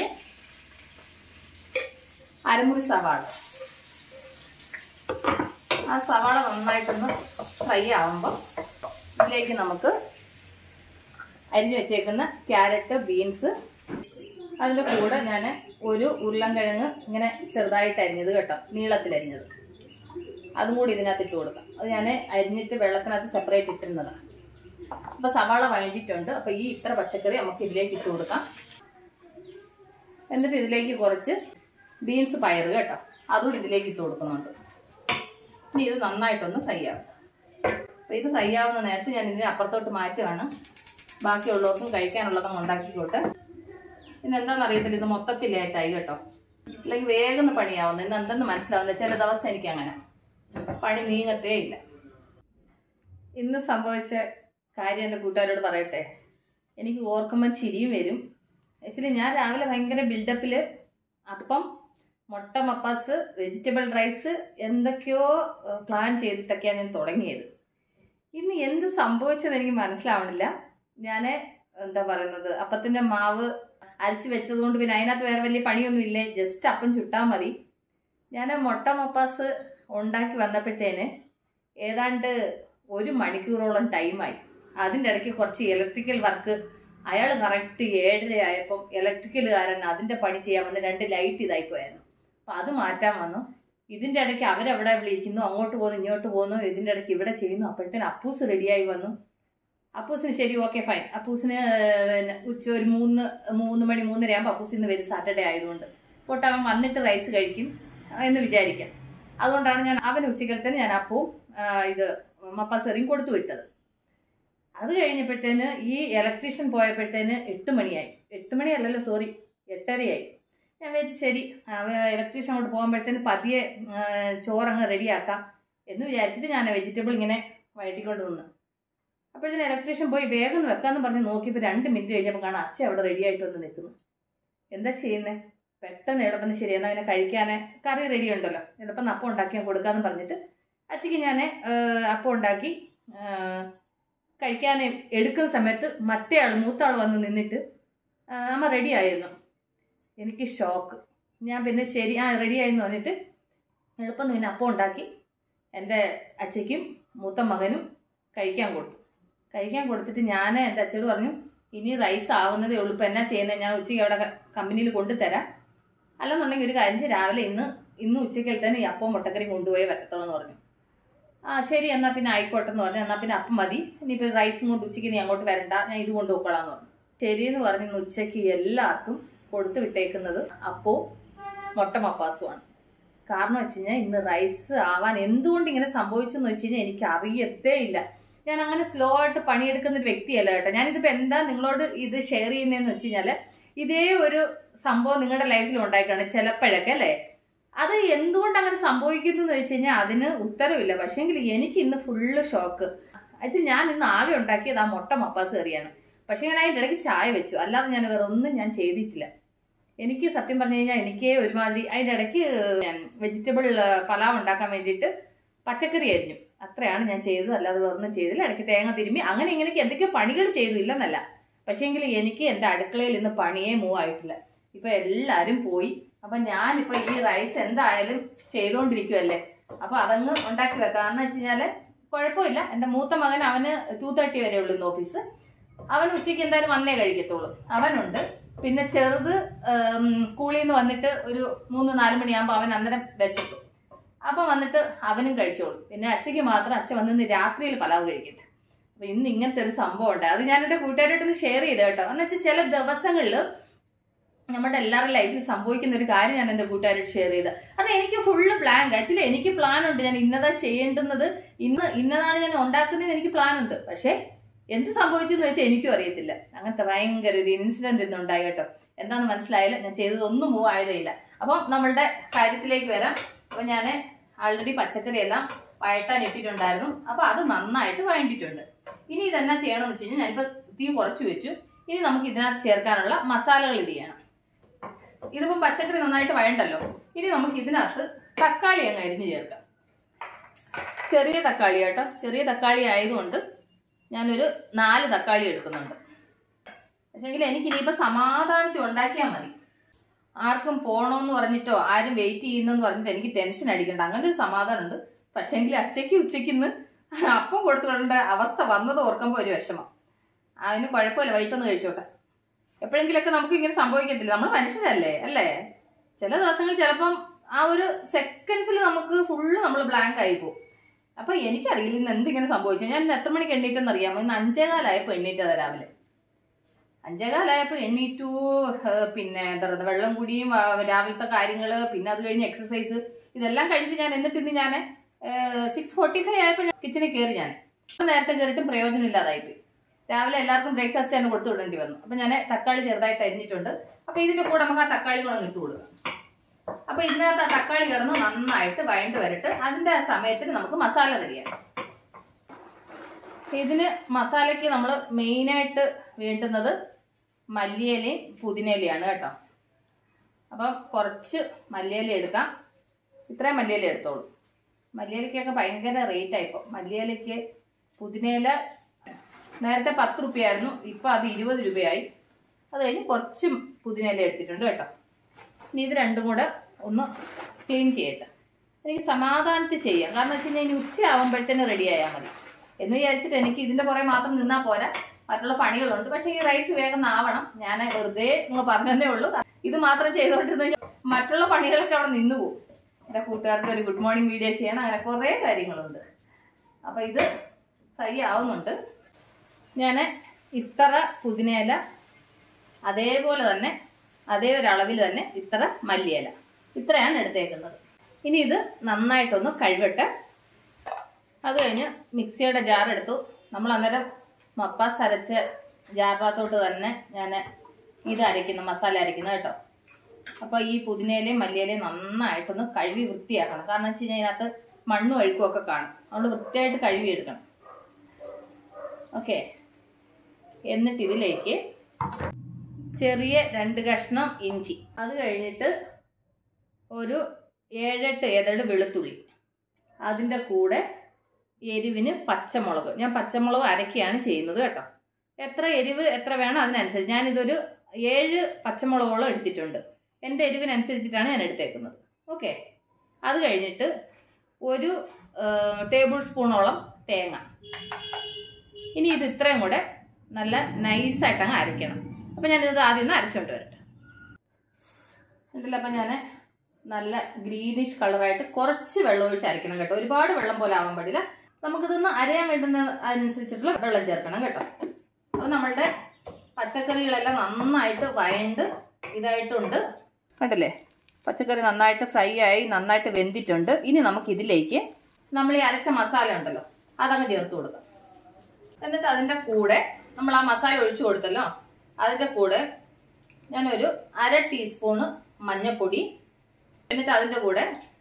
അരമുറി സവാള ആ സവാള നന്നായിട്ടൊന്ന് ഫ്രൈ ആകുമ്പോൾ ഇതിലേക്ക് നമുക്ക് അരിഞ്ഞു വെച്ചേക്കുന്ന ക്യാരറ്റ് ബീൻസ് അതിൻ്റെ കൂടെ ഞാൻ ഒരു ഉരുളൻകിഴങ്ങ് ഇങ്ങനെ ചെറുതായിട്ട് അരിഞ്ഞത് കേട്ടോ നീളത്തിൽ അരിഞ്ഞത് അതും കൂടി ഇതിനകത്ത് ഇട്ട് കൊടുക്കാം അത് ഞാൻ അരിഞ്ഞിട്ട് വെള്ളത്തിനകത്ത് സെപ്പറേറ്റ് ഇട്ടിരുന്നതാണ് അപ്പോൾ സവാള വഴണ്ടിയിട്ടുണ്ട് അപ്പോൾ ഈ ഇത്ര പച്ചക്കറി നമുക്ക് ഇതിലേക്ക് ഇട്ട് കൊടുക്കാം എന്നിട്ട് ഇതിലേക്ക് കുറച്ച് ബീൻസ് പയറ് കേട്ടോ അതുകൂടി ഇതിലേക്ക് ഇട്ട് കൊടുക്കുന്നുണ്ട് ഇനി ഇത് നന്നായിട്ടൊന്ന് ഫ്രൈ ആവും അപ്പോൾ ഇത് ഫ്രൈ ആവുന്ന നേരത്ത് ഞാൻ ഇതിനെ അപ്പുറത്തോട്ട് മാറ്റുകയാണ് ബാക്കിയുള്ളവർക്കും കഴിക്കാനുള്ളതും ഉണ്ടാക്കിക്കോട്ടെ പിന്നെ എന്താണെന്ന് അറിയത്തില്ല ഇത് മൊത്തത്തിൽ ലേറ്റായി കേട്ടോ അല്ലെങ്കിൽ വേഗം പണിയാവുന്നു ഇന്ന് എന്തെന്ന് മനസ്സിലാവുന്നില്ല ചില ദിവസം എനിക്ക് അങ്ങനെ പണി നീങ്ങത്തേ ഇല്ല ഇന്ന് സംഭവിച്ച കാര്യം എൻ്റെ കൂട്ടുകാരോട് പറയട്ടെ എനിക്ക് ഓർക്കുമ്പോൾ ചിരിയും വരും ആക്ച്വലി ഞാൻ രാവിലെ ഭയങ്കര ബിൽഡപ്പിൽ അപ്പം മുട്ട മപ്പാസ് വെജിറ്റബിൾ റൈസ് എന്തൊക്കെയോ പ്ലാൻ ചെയ്തിട്ടൊക്കെയാണ് ഞാൻ തുടങ്ങിയത് ഇന്ന് എന്ത് സംഭവിച്ചത് എനിക്ക് മനസ്സിലാവണില്ല ഞാൻ എന്താ പറയുന്നത് അപ്പത്തിൻ്റെ മാവ് അരച്ച് വെച്ചത് കൊണ്ട് പിന്നെ അതിനകത്ത് വേറെ വലിയ പണിയൊന്നും ഇല്ലേ ജസ്റ്റ് അപ്പം ചുട്ടാൽ മതി ഞാൻ മുട്ട മപ്പാസ് ഉണ്ടാക്കി വന്നപ്പോഴത്തേന് ഏതാണ്ട് ഒരു മണിക്കൂറോളം ടൈമായി അതിൻ്റെ ഇടയ്ക്ക് കുറച്ച് ഇലക്ട്രിക്കൽ വർക്ക് അയാൾ കറക്റ്റ് ഏഴര ആയപ്പം ഇലക്ട്രിക്കലുകാരൻ അതിൻ്റെ പണി ചെയ്യാൻ വന്ന് രണ്ട് ലൈറ്റ് ഇതായിപ്പോയായിരുന്നു അപ്പം അത് മാറ്റാൻ വന്നു ഇതിൻ്റെ ഇടയ്ക്ക് അവരവിടെ വിളിക്കുന്നു അങ്ങോട്ട് പോകുന്നു ഇങ്ങോട്ട് പോകുന്നു ഇതിൻ്റെ ഇടയ്ക്ക് ഇവിടെ ചെയ്യുന്നു അപ്പോഴത്തേന് അപ്പൂസ് റെഡിയായി വന്നു അപ്പൂസിന് ശരി ഓക്കെ ഫൈൻ അപ്പൂസിന് പിന്നെ ഉച്ച ഒരു മൂന്ന് മൂന്ന് മണി മൂന്നര ആകുമ്പോൾ അപ്പൂസ് ഇന്ന് വരും സാറ്റർഡേ ആയതുകൊണ്ട് പോട്ടെ അവൻ വന്നിട്ട് റൈസ് കഴിക്കും എന്ന് വിചാരിക്കാം അതുകൊണ്ടാണ് ഞാൻ അവൻ ഉച്ചക്കലത്തേന് ഞാൻ അപ്പവും ആ, ഇത് മപ്പാസറിയും കൊടുത്തു വിട്ടത് അത് കഴിഞ്ഞപ്പോഴത്തേന് ഈ ഇലക്ട്രീഷ്യൻ പോയപ്പോഴത്തേന് എട്ട് മണിയായി എട്ട് മണിയല്ലല്ലോ സോറി എട്ടരയായി ഞാൻ വിചാരിച്ചു ശരി ഇലക്ട്രീഷ്യൻ അങ്ങോട്ട് പോകുമ്പോഴത്തേന് പതിയെ ആ, ചോറങ്ങ് റെഡിയാക്കാം എന്ന് വിചാരിച്ചിട്ട് ഞാൻ വെജിറ്റബിൾ ഇങ്ങനെ വഴറ്റിക്കൊണ്ട് നിന്ന് അപ്പോഴത്തേന് ഇലക്ട്രീഷ്യൻ പോയി വേഗം ഒന്ന് വെക്കാമെന്ന് പറഞ്ഞ് നോക്കിയപ്പോൾ രണ്ട് മിനിറ്റ് കഴിഞ്ഞപ്പോൾ കാണാം അച്ഛൻ അവിടെ റെഡി ആയിട്ട് വന്ന് നിൽക്കുന്നു എന്താ ചെയ്യുന്നത് പെട്ടെന്ന് എളുപ്പം ശരി എന്നാൽ പിന്നെ കഴിക്കാൻ കറി റെഡി ഉണ്ടല്ലോ എളുപ്പം അപ്പം ഉണ്ടാക്കി ഞാൻ കൊടുക്കാമെന്ന് പറഞ്ഞിട്ട് അച്ഛക്ക് ഞാൻ അപ്പം ഉണ്ടാക്കി ആ, കഴിക്കാൻ എടുക്കുന്ന സമയത്ത് മറ്റേ ആൾ മൂത്ത ആൾ വന്ന് നിന്നിട്ട് ആ, അമ്മ റെഡി ആയിരുന്നു എനിക്ക് ഷോക്ക് ഞാൻ പിന്നെ ശരി ആ റെഡി ആയെന്ന് പറഞ്ഞിട്ട് എളുപ്പം പിന്നെ അപ്പം ഉണ്ടാക്കി എൻ്റെ അച്ഛയ്ക്കും മൂത്ത മകനും കഴിക്കാൻ കൊടുത്തു കഴിക്കാൻ കൊടുത്തിട്ട് ഞാൻ എൻ്റെ അച്ഛനോട് പറഞ്ഞു ഇനി റൈസ് ആവുന്നതേ ഉള്ളൂ ഇപ്പം എന്നാ ചെയ്യുന്നത് ഞാൻ ഉച്ചയ്ക്ക് അവിടെ കമ്പനിയിൽ കൊണ്ടുതരാം അല്ലെന്നുണ്ടെങ്കിൽ ഒരു കാര്യം ചെയ്യ്, രാവിലെ ഇന്ന് ഇന്ന് ഉച്ചയ്ക്ക് തന്നെ ഈ അപ്പം മുട്ടക്കറി കൊണ്ടുപോയി പറ്റത്തുള്ളൂ എന്ന് പറഞ്ഞു ആ ശരി എന്നാൽ പിന്നെ ആയിക്കോട്ടെ എന്ന് പറഞ്ഞു എന്നാൽ പിന്നെ അപ്പം മതി ഇനിയിപ്പോൾ റൈസും കൊണ്ട് ഉച്ചയ്ക്ക് നീ അങ്ങോട്ട് വരണ്ട ഞാൻ ഇത് കൊണ്ട് പോയിക്കോളാം എന്ന് പറഞ്ഞു ശരിയെന്ന് പറഞ്ഞ് ഇന്ന് ഉച്ചയ്ക്ക് എല്ലാവർക്കും കൊടുത്തു വിട്ടേക്കുന്നത് അപ്പവും മുട്ട മപ്പാസുമാണ് കാരണം വെച്ച് കഴിഞ്ഞാൽ ഇന്ന് റൈസ് ആവാൻ എന്തുകൊണ്ട് ഇങ്ങനെ സംഭവിച്ചെന്ന് വെച്ച് കഴിഞ്ഞാൽ എനിക്ക് അറിയത്തേ ഇല്ല ഞാൻ അങ്ങനെ സ്ലോ ആയിട്ട് പണിയെടുക്കുന്ന ഒരു വ്യക്തിയല്ല കേട്ടോ ഞാനിതിപ്പോൾ എന്താ നിങ്ങളോട് ഇത് ഷെയർ ചെയ്യുന്നതെന്ന് വെച്ച് കഴിഞ്ഞാൽ ഇതേ ഒരു സംഭവം നിങ്ങളുടെ ലൈഫിൽ ഉണ്ടായിക്കാണ് ചിലപ്പോഴൊക്കെ അല്ലേ അത് എന്തുകൊണ്ട് അങ്ങനെ സംഭവിക്കുന്നു എന്ന് വെച്ച് കഴിഞ്ഞാൽ അതിന് ഉത്തരവില്ല പക്ഷേങ്കിൽ എനിക്ക് ഇന്ന് ഫുള്ള് ഷോക്ക് ആക്ച്വലി ഞാൻ ഇന്ന് ആകെ ഉണ്ടാക്കിയത് ആ മുട്ട മപ്പാസ് കറിയാണ് പക്ഷേ ഞാൻ അതിൻ്റെ ഇടയ്ക്ക് ചായ വെച്ചു അല്ലാതെ ഞാൻ വേറെ ഒന്നും ഞാൻ ചെയ്തിട്ടില്ല എനിക്ക് സത്യം പറഞ്ഞു കഴിഞ്ഞാൽ എനിക്ക് ഒരുമാതിരി അതിൻ്റെ ഇടയ്ക്ക് ഞാൻ വെജിറ്റബിൾ പലാവ് ഉണ്ടാക്കാൻ വേണ്ടിയിട്ട് പച്ചക്കറി ആയിരുന്നു അത്രയാണ് ഞാൻ ചെയ്തത് അല്ലാതെ വേറെ ഒന്നും ചെയ്തില്ല ഇടയ്ക്ക് തേങ്ങ തിരുമ്മി അങ്ങനെ ഇങ്ങനെയൊക്കെ എന്തൊക്കെയോ പണികൾ ചെയ്തു ഇല്ലെന്നല്ല പക്ഷേങ്കിൽ എനിക്ക് എൻ്റെ അടുക്കളയിൽ ഇന്ന് പണിയേ മൂവ് ആയിട്ടില്ല ഇപ്പൊ എല്ലാരും പോയി അപ്പൊ ഞാനിപ്പോ ഈ റൈസ് എന്തായാലും ചെയ്തുകൊണ്ടിരിക്കുവല്ലേ അപ്പൊ അതങ്ങ് ഉണ്ടാക്കി വെക്കാം എന്ന് വെച്ച് കഴിഞ്ഞാല് കുഴപ്പമില്ല എൻ്റെ മൂത്ത മകൻ അവന് ടു തേർട്ടി വരെ ഉള്ളൂ ഇന്ന് ഓഫീസ് അവൻ ഉച്ചയ്ക്ക് എന്തായാലും വന്നേ കഴിക്കത്തുള്ളൂ അവനുണ്ട് പിന്നെ ചെറുത് ഉം, സ്കൂളിൽ നിന്ന് വന്നിട്ട് ഒരു മൂന്ന് നാല് മണിയാകുമ്പോൾ അവൻ അന്നേരം വിശക്കും അപ്പൊ വന്നിട്ട് അവനും കഴിച്ചോളും പിന്നെ അച്ഛയ്ക്ക് മാത്രം അച്ഛൻ വന്ന് ഇന്ന് രാത്രിയിൽ പലാവ് കഴിക്കട്ടെ അപ്പൊ ഇന്ന് ഇങ്ങനത്തെ ഒരു സംഭവം ഉണ്ട് അത് ഞാൻ എൻ്റെ കൂട്ടുകാരായിട്ടൊന്ന് ഷെയർ ചെയ്ത് കേട്ടോ എന്ന് വെച്ചാൽ ചില ദിവസങ്ങളിൽ നമ്മുടെ എല്ലാവരുടെ ലൈഫിൽ സംഭവിക്കുന്ന ഒരു കാര്യം ഞാൻ എൻ്റെ കൂട്ടുകാരോട് ഷെയർ ചെയ്ത് അത് എനിക്ക് ഫുള്ള് പ്ലാൻ ആക്ച്വലി എനിക്ക് പ്ലാൻ ഉണ്ട് ഞാൻ ഇന്നതാ ചെയ്യേണ്ടുന്നത് ഇന്ന് ഇന്നതാണ് ഞാൻ ഉണ്ടാക്കുന്നതെന്ന് എനിക്ക് പ്ലാൻ ഉണ്ട് പക്ഷേ എന്ത് സംഭവിച്ചെന്ന് വെച്ചാൽ എനിക്കും അറിയത്തില്ല അങ്ങനത്തെ ഭയങ്കര ഒരു ഇൻസിഡന്റ് ഇന്ന് ഉണ്ടായി കേട്ടോ എന്താണെന്ന് മനസ്സിലായില്ല ഞാൻ ചെയ്തതൊന്നും മൂവ് ആയതേ ഇല്ല അപ്പം നമ്മളുടെ കാര്യത്തിലേക്ക് വരാം അപ്പം ഞാൻ ആൾറെഡി പച്ചക്കറി എല്ലാം വഴട്ടാൻ ഇട്ടിട്ടുണ്ടായിരുന്നു അപ്പം അത് നന്നായിട്ട് വഴണ്ടിട്ടുണ്ട് ഇനി ഇതെന്നാ ചെയ്യണമെന്ന് വെച്ച് കഴിഞ്ഞാൽ ഞാനിപ്പോൾ തീ കുറച്ച് വെച്ചു ഇനി നമുക്ക് ഇതിനകത്ത് ചേർക്കാനുള്ള മസാലകൾ ഇത് ചെയ്യണം ഇതിപ്പം പച്ചക്കറി നന്നായിട്ട് വഴണ്ടല്ലോ ഇനി നമുക്ക് ഇതിനകത്ത് തക്കാളി അങ്ങ് അരിഞ്ഞ് ചേർക്കാം ചെറിയ തക്കാളി കേട്ടോ ചെറിയ തക്കാളി ആയതുകൊണ്ട് ഞാനൊരു നാല് തക്കാളി എടുക്കുന്നുണ്ട് പക്ഷേങ്കിൽ എനിക്ക് ഇനിയിപ്പോൾ സമാധാനത്തിൽ ഉണ്ടാക്കിയാൽ മതി ആർക്കും പോകണമെന്ന് പറഞ്ഞിട്ടോ ആരും വെയിറ്റ് ചെയ്യുന്നെന്ന് പറഞ്ഞിട്ട് എനിക്ക് ടെൻഷൻ അടിക്കണ്ട അങ്ങനെ ഒരു സമാധാനമുണ്ട് പക്ഷേങ്കിൽ അച്ചയ്ക്ക് ഉച്ചയ്ക്ക് ഇന്ന് അപ്പം കൊടുത്തുകൊണ്ട അവസ്ഥ വന്നത് ഓർക്കുമ്പോൾ ഒരു വിഷമം അതിന് കുഴപ്പമില്ല വൈകിട്ടൊന്ന് കഴിച്ചോട്ടെ എപ്പോഴെങ്കിലൊക്കെ നമുക്ക് ഇങ്ങനെ സംഭവിക്കത്തില്ല നമ്മൾ മനുഷ്യരല്ലേ അല്ലേ ചില ദിവസങ്ങളിൽ ചിലപ്പം ആ ഒരു സെക്കൻഡ്സിൽ നമുക്ക് ഫുള്ള് നമ്മൾ ബ്ലാങ്ക് ആയി പോകും അപ്പൊ എനിക്കറിയില്ല ഇന്ന് എന്തിങ്ങനെ സംഭവിച്ചു ഞാൻ ഇന്ന് എത്ര മണിക്ക് എണ്ണീറ്റെന്ന് അറിയാമോ ഇന്ന് അഞ്ചേകാലായപ്പോൾ എണ്ണീറ്റത് രാവിലെ അഞ്ചേകാലായപ്പോൾ എണ്ണീറ്റു ഏഹ് പിന്നെ എന്താ പറയുക വെള്ളം കുടിയും ആ, രാവിലത്തെ കാര്യങ്ങൾ പിന്നെ അത് കഴിഞ്ഞ് എക്സസൈസ് ഇതെല്ലാം കഴിഞ്ഞിട്ട് ഞാൻ എന്നിട്ട് ഇന്ന് ഞാൻ സിക്സ് ഫോർട്ടി ഫൈവ് ആയപ്പോൾ ഞാൻ കിച്ചണിൽ കയറി ഞാൻ നേരത്തെ കയറിയിട്ടും പ്രയോജനമില്ലാതായിപ്പോയി രാവിലെ എല്ലാവർക്കും ബ്രേക്ക്ഫാസ്റ്റ് തന്നെ കൊടുത്തു വിടേണ്ടി വന്നു അപ്പം ഞാൻ തക്കാളി ചെറുതായിട്ട് അരിഞ്ഞിട്ടുണ്ട് അപ്പം ഇതിൻ്റെ കൂടെ നമുക്ക് ആ തക്കാളി കൂടെ ഒന്ന് ഇട്ട് കൊടുക്കാം അപ്പൊ ഇതിനകത്ത് ആ തക്കാളി കിടന്ന് നന്നായിട്ട് വഴണ്ട് വരട്ട് അതിന്റെ ആ സമയത്തിന് നമുക്ക് മസാല റെഡിയാക്കാം ഇതിന് മസാലയ്ക്ക് നമ്മൾ മെയിനായിട്ട് വേണ്ടുന്നത് മല്ലിയിലയും പുതിനയിലയാണ് കേട്ടോ അപ്പം കുറച്ച് മല്ലിയില എടുക്കാം ഇത്രയും മല്ലിയില എടുത്തോളൂ മല്ലിയിലയ്ക്കൊക്കെ ഭയങ്കര റേറ്റ് ആയിപ്പോൾ മല്ലിയിലയ്ക്ക് പുതിനയില നേരത്തെ പത്ത് റുപ്യായിരുന്നു ഇപ്പം അത് ഇരുപത് രൂപയായി അത് കഴിഞ്ഞ് കുറച്ച് പുതിനയില എടുത്തിട്ടുണ്ട് കേട്ടോ ഇനി ഇത് രണ്ടും കൂടെ ഒന്ന് ക്ലീൻ ചെയ്യട്ടെ എനിക്ക് സമാധാനത്തിൽ ചെയ്യാം കാരണം വെച്ച് കഴിഞ്ഞാൽ ഇനി ഉച്ചയാകുമ്പോഴത്തേന് റെഡി ആയാൽ മതി എന്ന് വിചാരിച്ചിട്ട് എനിക്ക് ഇതിന്റെ പുറകെ മാത്രം നിന്നാൽ പോരാ മറ്റുള്ള പണികളുണ്ട് പക്ഷേ ഈ റൈസ് വേഗം ആവണം ഞാൻ വെറുതെ നിങ്ങൾ പറഞ്ഞതേ ഉള്ളൂ ഇത് മാത്രം ചെയ്തുകൊണ്ടിരുന്ന കഴിഞ്ഞാൽ മറ്റുള്ള പണികളൊക്കെ അവിടെ നിന്ന് പോകും എൻ്റെ കൂട്ടുകാർക്ക് ഒരു ഗുഡ് മോർണിംഗ് വീഡിയോ ചെയ്യണം അങ്ങനെ കുറേ കാര്യങ്ങളുണ്ട് അപ്പോൾ ഇത് ഫ്രൈ ആവുന്നുണ്ട് ഞാൻ ഇത്ര പുതിനയില അതേപോലെ തന്നെ അതേ ഒരു അളവിൽ തന്നെ ഇത്ര മല്ലിയില ഇത്രയാണ് എടുത്തേക്കുന്നത് ഇനി ഇത് നന്നായിട്ടൊന്ന് കഴുകട്ടെ അത് കഴിഞ്ഞ് മിക്സിയുടെ ജാർ എടുത്തു നമ്മൾ അന്നേരം മപ്പാസ് അരച്ച ജാറിനകത്തോട്ട് തന്നെ ഞാൻ ഇത് അരയ്ക്കുന്നു മസാല അരയ്ക്കുന്നു കേട്ടോ അപ്പോൾ ഈ പുതിനയിലയും മല്ലിയിലയും നന്നായിട്ടൊന്ന് കഴുകി വൃത്തിയാക്കണം കാരണം വെച്ച് കഴിഞ്ഞാൽ ഇതിനകത്ത് മണ്ണും അഴുക്കും ഒക്കെ കാണും നമ്മൾ വൃത്തിയായിട്ട് കഴുകി എടുക്കണം ഓക്കെ എന്നിട്ട് ഇതിലേക്ക് ചെറിയ രണ്ട് കഷ്ണം ഇഞ്ചി അത് കഴിഞ്ഞിട്ട് ഒരു ഏഴെട്ട് ഏതട് വെളുത്തുള്ളി അതിൻ്റെ കൂടെ എരിവിന് പച്ചമുളക് ഞാൻ പച്ചമുളക് അരക്കുകയാണ് ചെയ്യുന്നത് കേട്ടോ എത്ര എരിവ് എത്ര വേണം അതിനനുസരിച്ച് ഞാനിതൊരു ഏഴ് പച്ചമുളകോളം എടുത്തിട്ടുണ്ട് എൻ്റെ എരിവിനനുസരിച്ചിട്ടാണ് ഞാൻ എടുത്തേക്കുന്നത് ഓക്കെ അത് കഴിഞ്ഞിട്ട് ഒരു ടേബിൾ സ്പൂണോളം തേങ്ങ ഇനി ഇത് ഇത്രയും കൂടെ നല്ല നൈസായിട്ട് അങ്ങ് അരയ്ക്കണം അപ്പം ഞാനിത് ആദ്യം ഒന്ന് അരച്ചോണ്ട് വരട്ടെ ഇതിലപ്പം ഞാൻ നല്ല ഗ്രീനിഷ് കളറായിട്ട് കുറച്ച് വെള്ളം ഒഴിച്ച് അരയ്ക്കണം കേട്ടോ ഒരുപാട് വെള്ളം പോലെ ആവാൻ പാടില്ല നമുക്കിതൊന്ന് അരയാൻ വേണ്ടുന്ന അതിനനുസരിച്ചിട്ടുള്ള വെള്ളം ചേർക്കണം കേട്ടോ അപ്പോൾ നമ്മളുടെ പച്ചക്കറികളെല്ലാം നന്നായിട്ട് വയണ്ട് ഇതായിട്ടുണ്ട് കണ്ടില്ലേ പച്ചക്കറി നന്നായിട്ട് ഫ്രൈ ആയി നന്നായിട്ട് വെന്തിട്ടുണ്ട് ഇനി നമുക്ക് ഇതിലേക്ക് നമ്മൾ ഈ അരച്ച മസാല ഉണ്ടല്ലോ അതങ്ങ് ചേർത്ത് കൊടുക്കാം എന്നിട്ട് അതിൻ്റെ കൂടെ നമ്മൾ ആ മസാല ഒഴിച്ചു കൊടുത്തല്ലോ അതിൻ്റെ കൂടെ ഞാനൊരു അര ടീസ്പൂണ് മഞ്ഞൾപ്പൊടി എന്നിട്ട് അതിൻ്റെ കൂടെ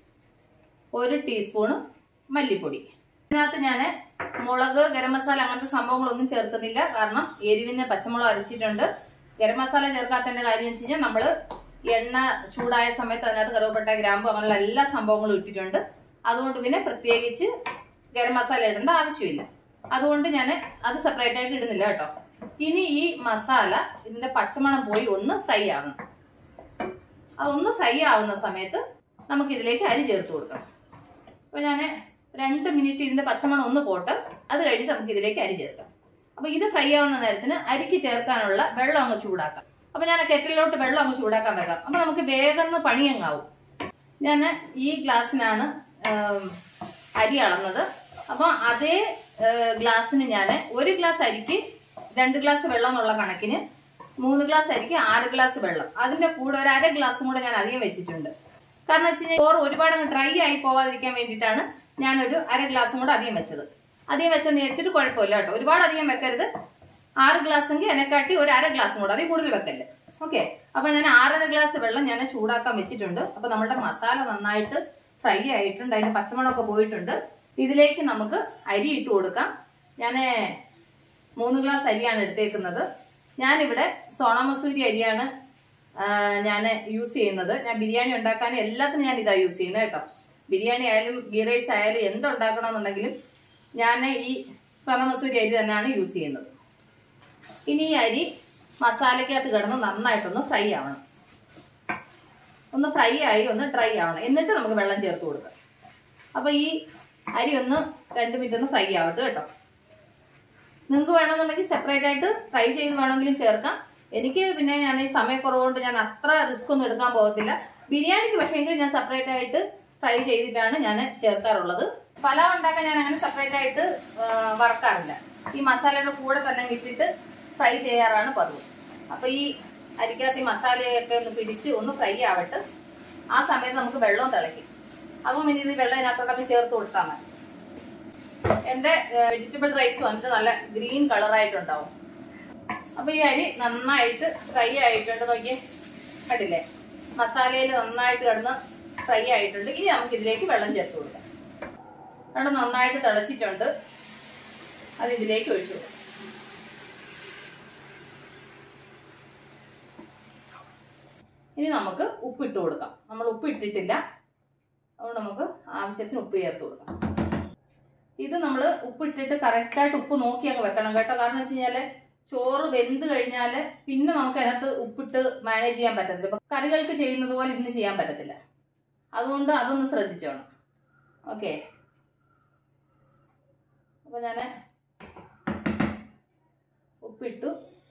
ഒരു ടീസ്പൂണ് മല്ലിപ്പൊടി ഇതിനകത്ത് ഞാൻ മുളക് ഗരം മസാല അങ്ങനത്തെ സംഭവങ്ങളൊന്നും ചേർക്കുന്നില്ല കാരണം എരിവിന് പച്ചമുളക് അരച്ചിട്ടുണ്ട് ഗരം മസാല ചേർക്കാത്തതിന്റെ കാര്യം വെച്ച് കഴിഞ്ഞാൽ നമ്മൾ എണ്ണ ചൂടായ സമയത്ത് അതിനകത്ത് കറുവപ്പട്ട ഗ്രാമ്പു അങ്ങനെയുള്ള എല്ലാ സംഭവങ്ങളും ഇട്ടിട്ടുണ്ട് അതുകൊണ്ട് പിന്നെ പ്രത്യേകിച്ച് ഗരം മസാല ഇടേണ്ട ആവശ്യമില്ല അതുകൊണ്ട് ഞാൻ അത് സെപ്പറേറ്റ് ആയിട്ട് ഇടുന്നില്ല കേട്ടോ ഇനി ഈ മസാല ഇതിന്റെ പച്ചമണം പോയി ഒന്ന് ഫ്രൈ ആവണം അതൊന്ന് ഫ്രൈ ആവുന്ന സമയത്ത് നമുക്ക് ഇതിലേക്ക് അരി ചേർത്ത് കൊടുക്കണം അപ്പോൾ ഞാൻ രണ്ട് മിനിറ്റ് ഇതിന്റെ പച്ചമണം ഒന്ന് പോട്ട് അത് കഴിഞ്ഞിട്ട് നമുക്ക് ഇതിലേക്ക് അരി ചേർക്കാം അപ്പോൾ ഇത് ഫ്രൈ ആവുന്ന നേരത്തിന് അരിക്ക് ചേർക്കാനുള്ള വെള്ളം അങ്ങ് ചൂടാക്കാം അപ്പോൾ ഞാൻ കെറ്റിലോട്ട് വെള്ളം അങ്ങ് ചൂടാക്കാൻ വെക്കാം അപ്പോൾ നമുക്ക് വേഗം പണിയങ്ങാവും ഞാൻ ഈ ഗ്ലാസ്സിനാണ് ആം, അരി അളന്നത് അപ്പോൾ അതേ ഏ, ഗ്ലാസ്സിന് ഞാൻ ഒരു ഗ്ലാസ് അരിക്ക് രണ്ട് ഗ്ലാസ് വെള്ളം എന്നുള്ള കണക്കിന് മൂന്ന് ഗ്ലാസ് അരിക്ക് ആറ് ഗ്ലാസ് വെള്ളം അതിന്റെ കൂടെ ഒരു അര ഗ്ലാസും കൂടെ ഞാൻ അധികം വെച്ചിട്ടുണ്ട് കാരണം വെച്ച് കഴിഞ്ഞാൽ ചോറ് ഒരുപാട് അങ്ങ് ഡ്രൈ ആയി പോവാതിരിക്കാൻ വേണ്ടിയിട്ടാണ് ഞാനൊരു അര ഗ്ലാസും കൂടെ അധികം വെച്ചത് അധികം വെച്ചെന്ന് വെച്ചിട്ട് കുഴപ്പമില്ല കേട്ടോ ഒരുപാട് അധികം വെക്കരുത് ആറ് ഗ്ലാസ് എങ്കിൽ എന്നെക്കാട്ടി ഒരു അര ഗ്ലാസും കൂടെ അതിൽ കൂടുതൽ വെക്കല്ലേ ഓക്കെ അപ്പൊ ഞാൻ ആറര ഗ്ലാസ് വെള്ളം ഞാൻ ചൂടാക്കാൻ വെച്ചിട്ടുണ്ട് അപ്പൊ നമ്മുടെ മസാല നന്നായിട്ട് ഫ്രൈ ആയിട്ടുണ്ട് അതിന്റെ പച്ചമണമൊക്കെ പോയിട്ടുണ്ട് ഇതിലേക്ക് നമുക്ക് അരി ഇട്ട് കൊടുക്കാം ഞാൻ മൂന്ന് ഗ്ലാസ് അരിയാണ് എടുത്തേക്കുന്നത് ഞാനിവിടെ സോണ മസൂരി അരിയാണ് ഞാൻ യൂസ് ചെയ്യുന്നത് ഞാൻ ബിരിയാണി ഉണ്ടാക്കാനും എല്ലാത്തിനും ഞാൻ ഇതാ യൂസ് ചെയ്യുന്നത് കേട്ടോ ബിരിയാണി ആയാലും ഗീ റൈസ് ആയാലും എന്തുണ്ടാക്കണമെന്നുണ്ടെങ്കിലും ഞാൻ ഈ സ്വർണ്ണ മസൂരി അരി തന്നെയാണ് യൂസ് ചെയ്യുന്നത് ഇനി ഈ അരി മസാലയ്ക്കകത്ത് കിടന്ന് നന്നായിട്ടൊന്ന് ഫ്രൈ ആവണം ഒന്ന് ഫ്രൈ ആയി ഒന്ന് ഡ്രൈ ആവണം എന്നിട്ട് നമുക്ക് വെള്ളം ചേർത്ത് കൊടുക്കാം അപ്പോൾ ഈ അരി ഒന്ന് രണ്ട് മിനിറ്റ് ഒന്ന് ഫ്രൈ ആവട്ടെ കേട്ടോ നിങ്ങൾക്ക് വേണമെന്നുണ്ടെങ്കിൽ സെപ്പറേറ്റ് ആയിട്ട് ഫ്രൈ ചെയ്ത് വേണമെങ്കിലും ചേർക്കാം എനിക്ക് പിന്നെ ഞാൻ ഈ സമയക്കുറവുകൊണ്ട് ഞാൻ അത്ര റിസ്ക് ഒന്നും എടുക്കാൻ പോകത്തില്ല ബിരിയാണിക്ക് പക്ഷേ എങ്കിൽ ഞാൻ സെപ്പറേറ്റ് ആയിട്ട് ഫ്രൈ ചെയ്തിട്ടാണ് ഞാൻ ചേർക്കാറുള്ളത് പലാവ് ഉണ്ടാക്കാൻ ഞാൻ അങ്ങനെ സെപ്പറേറ്റ് ആയിട്ട് ആ, വറക്കാറില്ല ഈ മസാലയുടെ കൂടെ തന്നെ ഇട്ടിട്ട് ഫ്രൈ ചെയ്യാറാണ് പതിവ് അപ്പൊ ഈ അരിക്കകത്ത് ഈ മസാലയൊക്കെ ഒന്ന് പിടിച്ച് ഒന്ന് ഫ്രൈ ആവട്ടെ ആ സമയത്ത് നമുക്ക് വെള്ളവും തിളയ്ക്കും അപ്പം ഇനി ഇത് വെള്ളം ഇതിനകത്തോട്ടൊക്കെ ചേർത്ത് കൊടുത്താൽ മതി എന്റെ വെജിറ്റബിൾ റൈസ് വന്നിട്ട് നല്ല ഗ്രീൻ കളറായിട്ടുണ്ടാവും അപ്പൊ ഈ അരി നന്നായിട്ട് ഫ്രൈ ആയിട്ടുണ്ട് നോക്കിയേ കണ്ടില്ലേ മസാലയിൽ നന്നായിട്ട് കിടന്ന് ഫ്രൈ ആയിട്ടുണ്ട് ഇനി നമുക്ക് ഇതിലേക്ക് വെള്ളം ചേർത്ത് കൊടുക്കാം വെള്ളം നന്നായിട്ട് തിളച്ചിട്ടുണ്ട് അത് ഇതിലേക്ക് ഒഴിച്ചു കൊടുക്കാം ഇനി നമുക്ക് ഉപ്പിട്ട് കൊടുക്കാം നമ്മൾ ഉപ്പ് ഇട്ടിട്ടില്ല അതുകൊണ്ട് നമുക്ക് ആവശ്യത്തിന് ഉപ്പ് ചേർത്ത് കൊടുക്കാം ഇത് നമ്മൾ ഉപ്പിട്ടിട്ട് കറക്റ്റായിട്ട് ഉപ്പ് നോക്കി അങ്ങ് വെക്കണം കേട്ടോ കാരണം വെച്ച് കഴിഞ്ഞാല് ചോറ് വെന്ത് കഴിഞ്ഞാല് പിന്നെ നമുക്ക് അതിനകത്ത് ഉപ്പിട്ട് മാനേജ് ചെയ്യാൻ പറ്റത്തില്ല ഇപ്പൊ കറികൾക്ക് ചെയ്യുന്നത് പോലെ ഇതിന് ചെയ്യാൻ പറ്റത്തില്ല അതുകൊണ്ട് അതൊന്ന് ശ്രദ്ധിച്ചോണം ഓക്കെ അപ്പൊ ഞാൻ ഉപ്പിട്ടു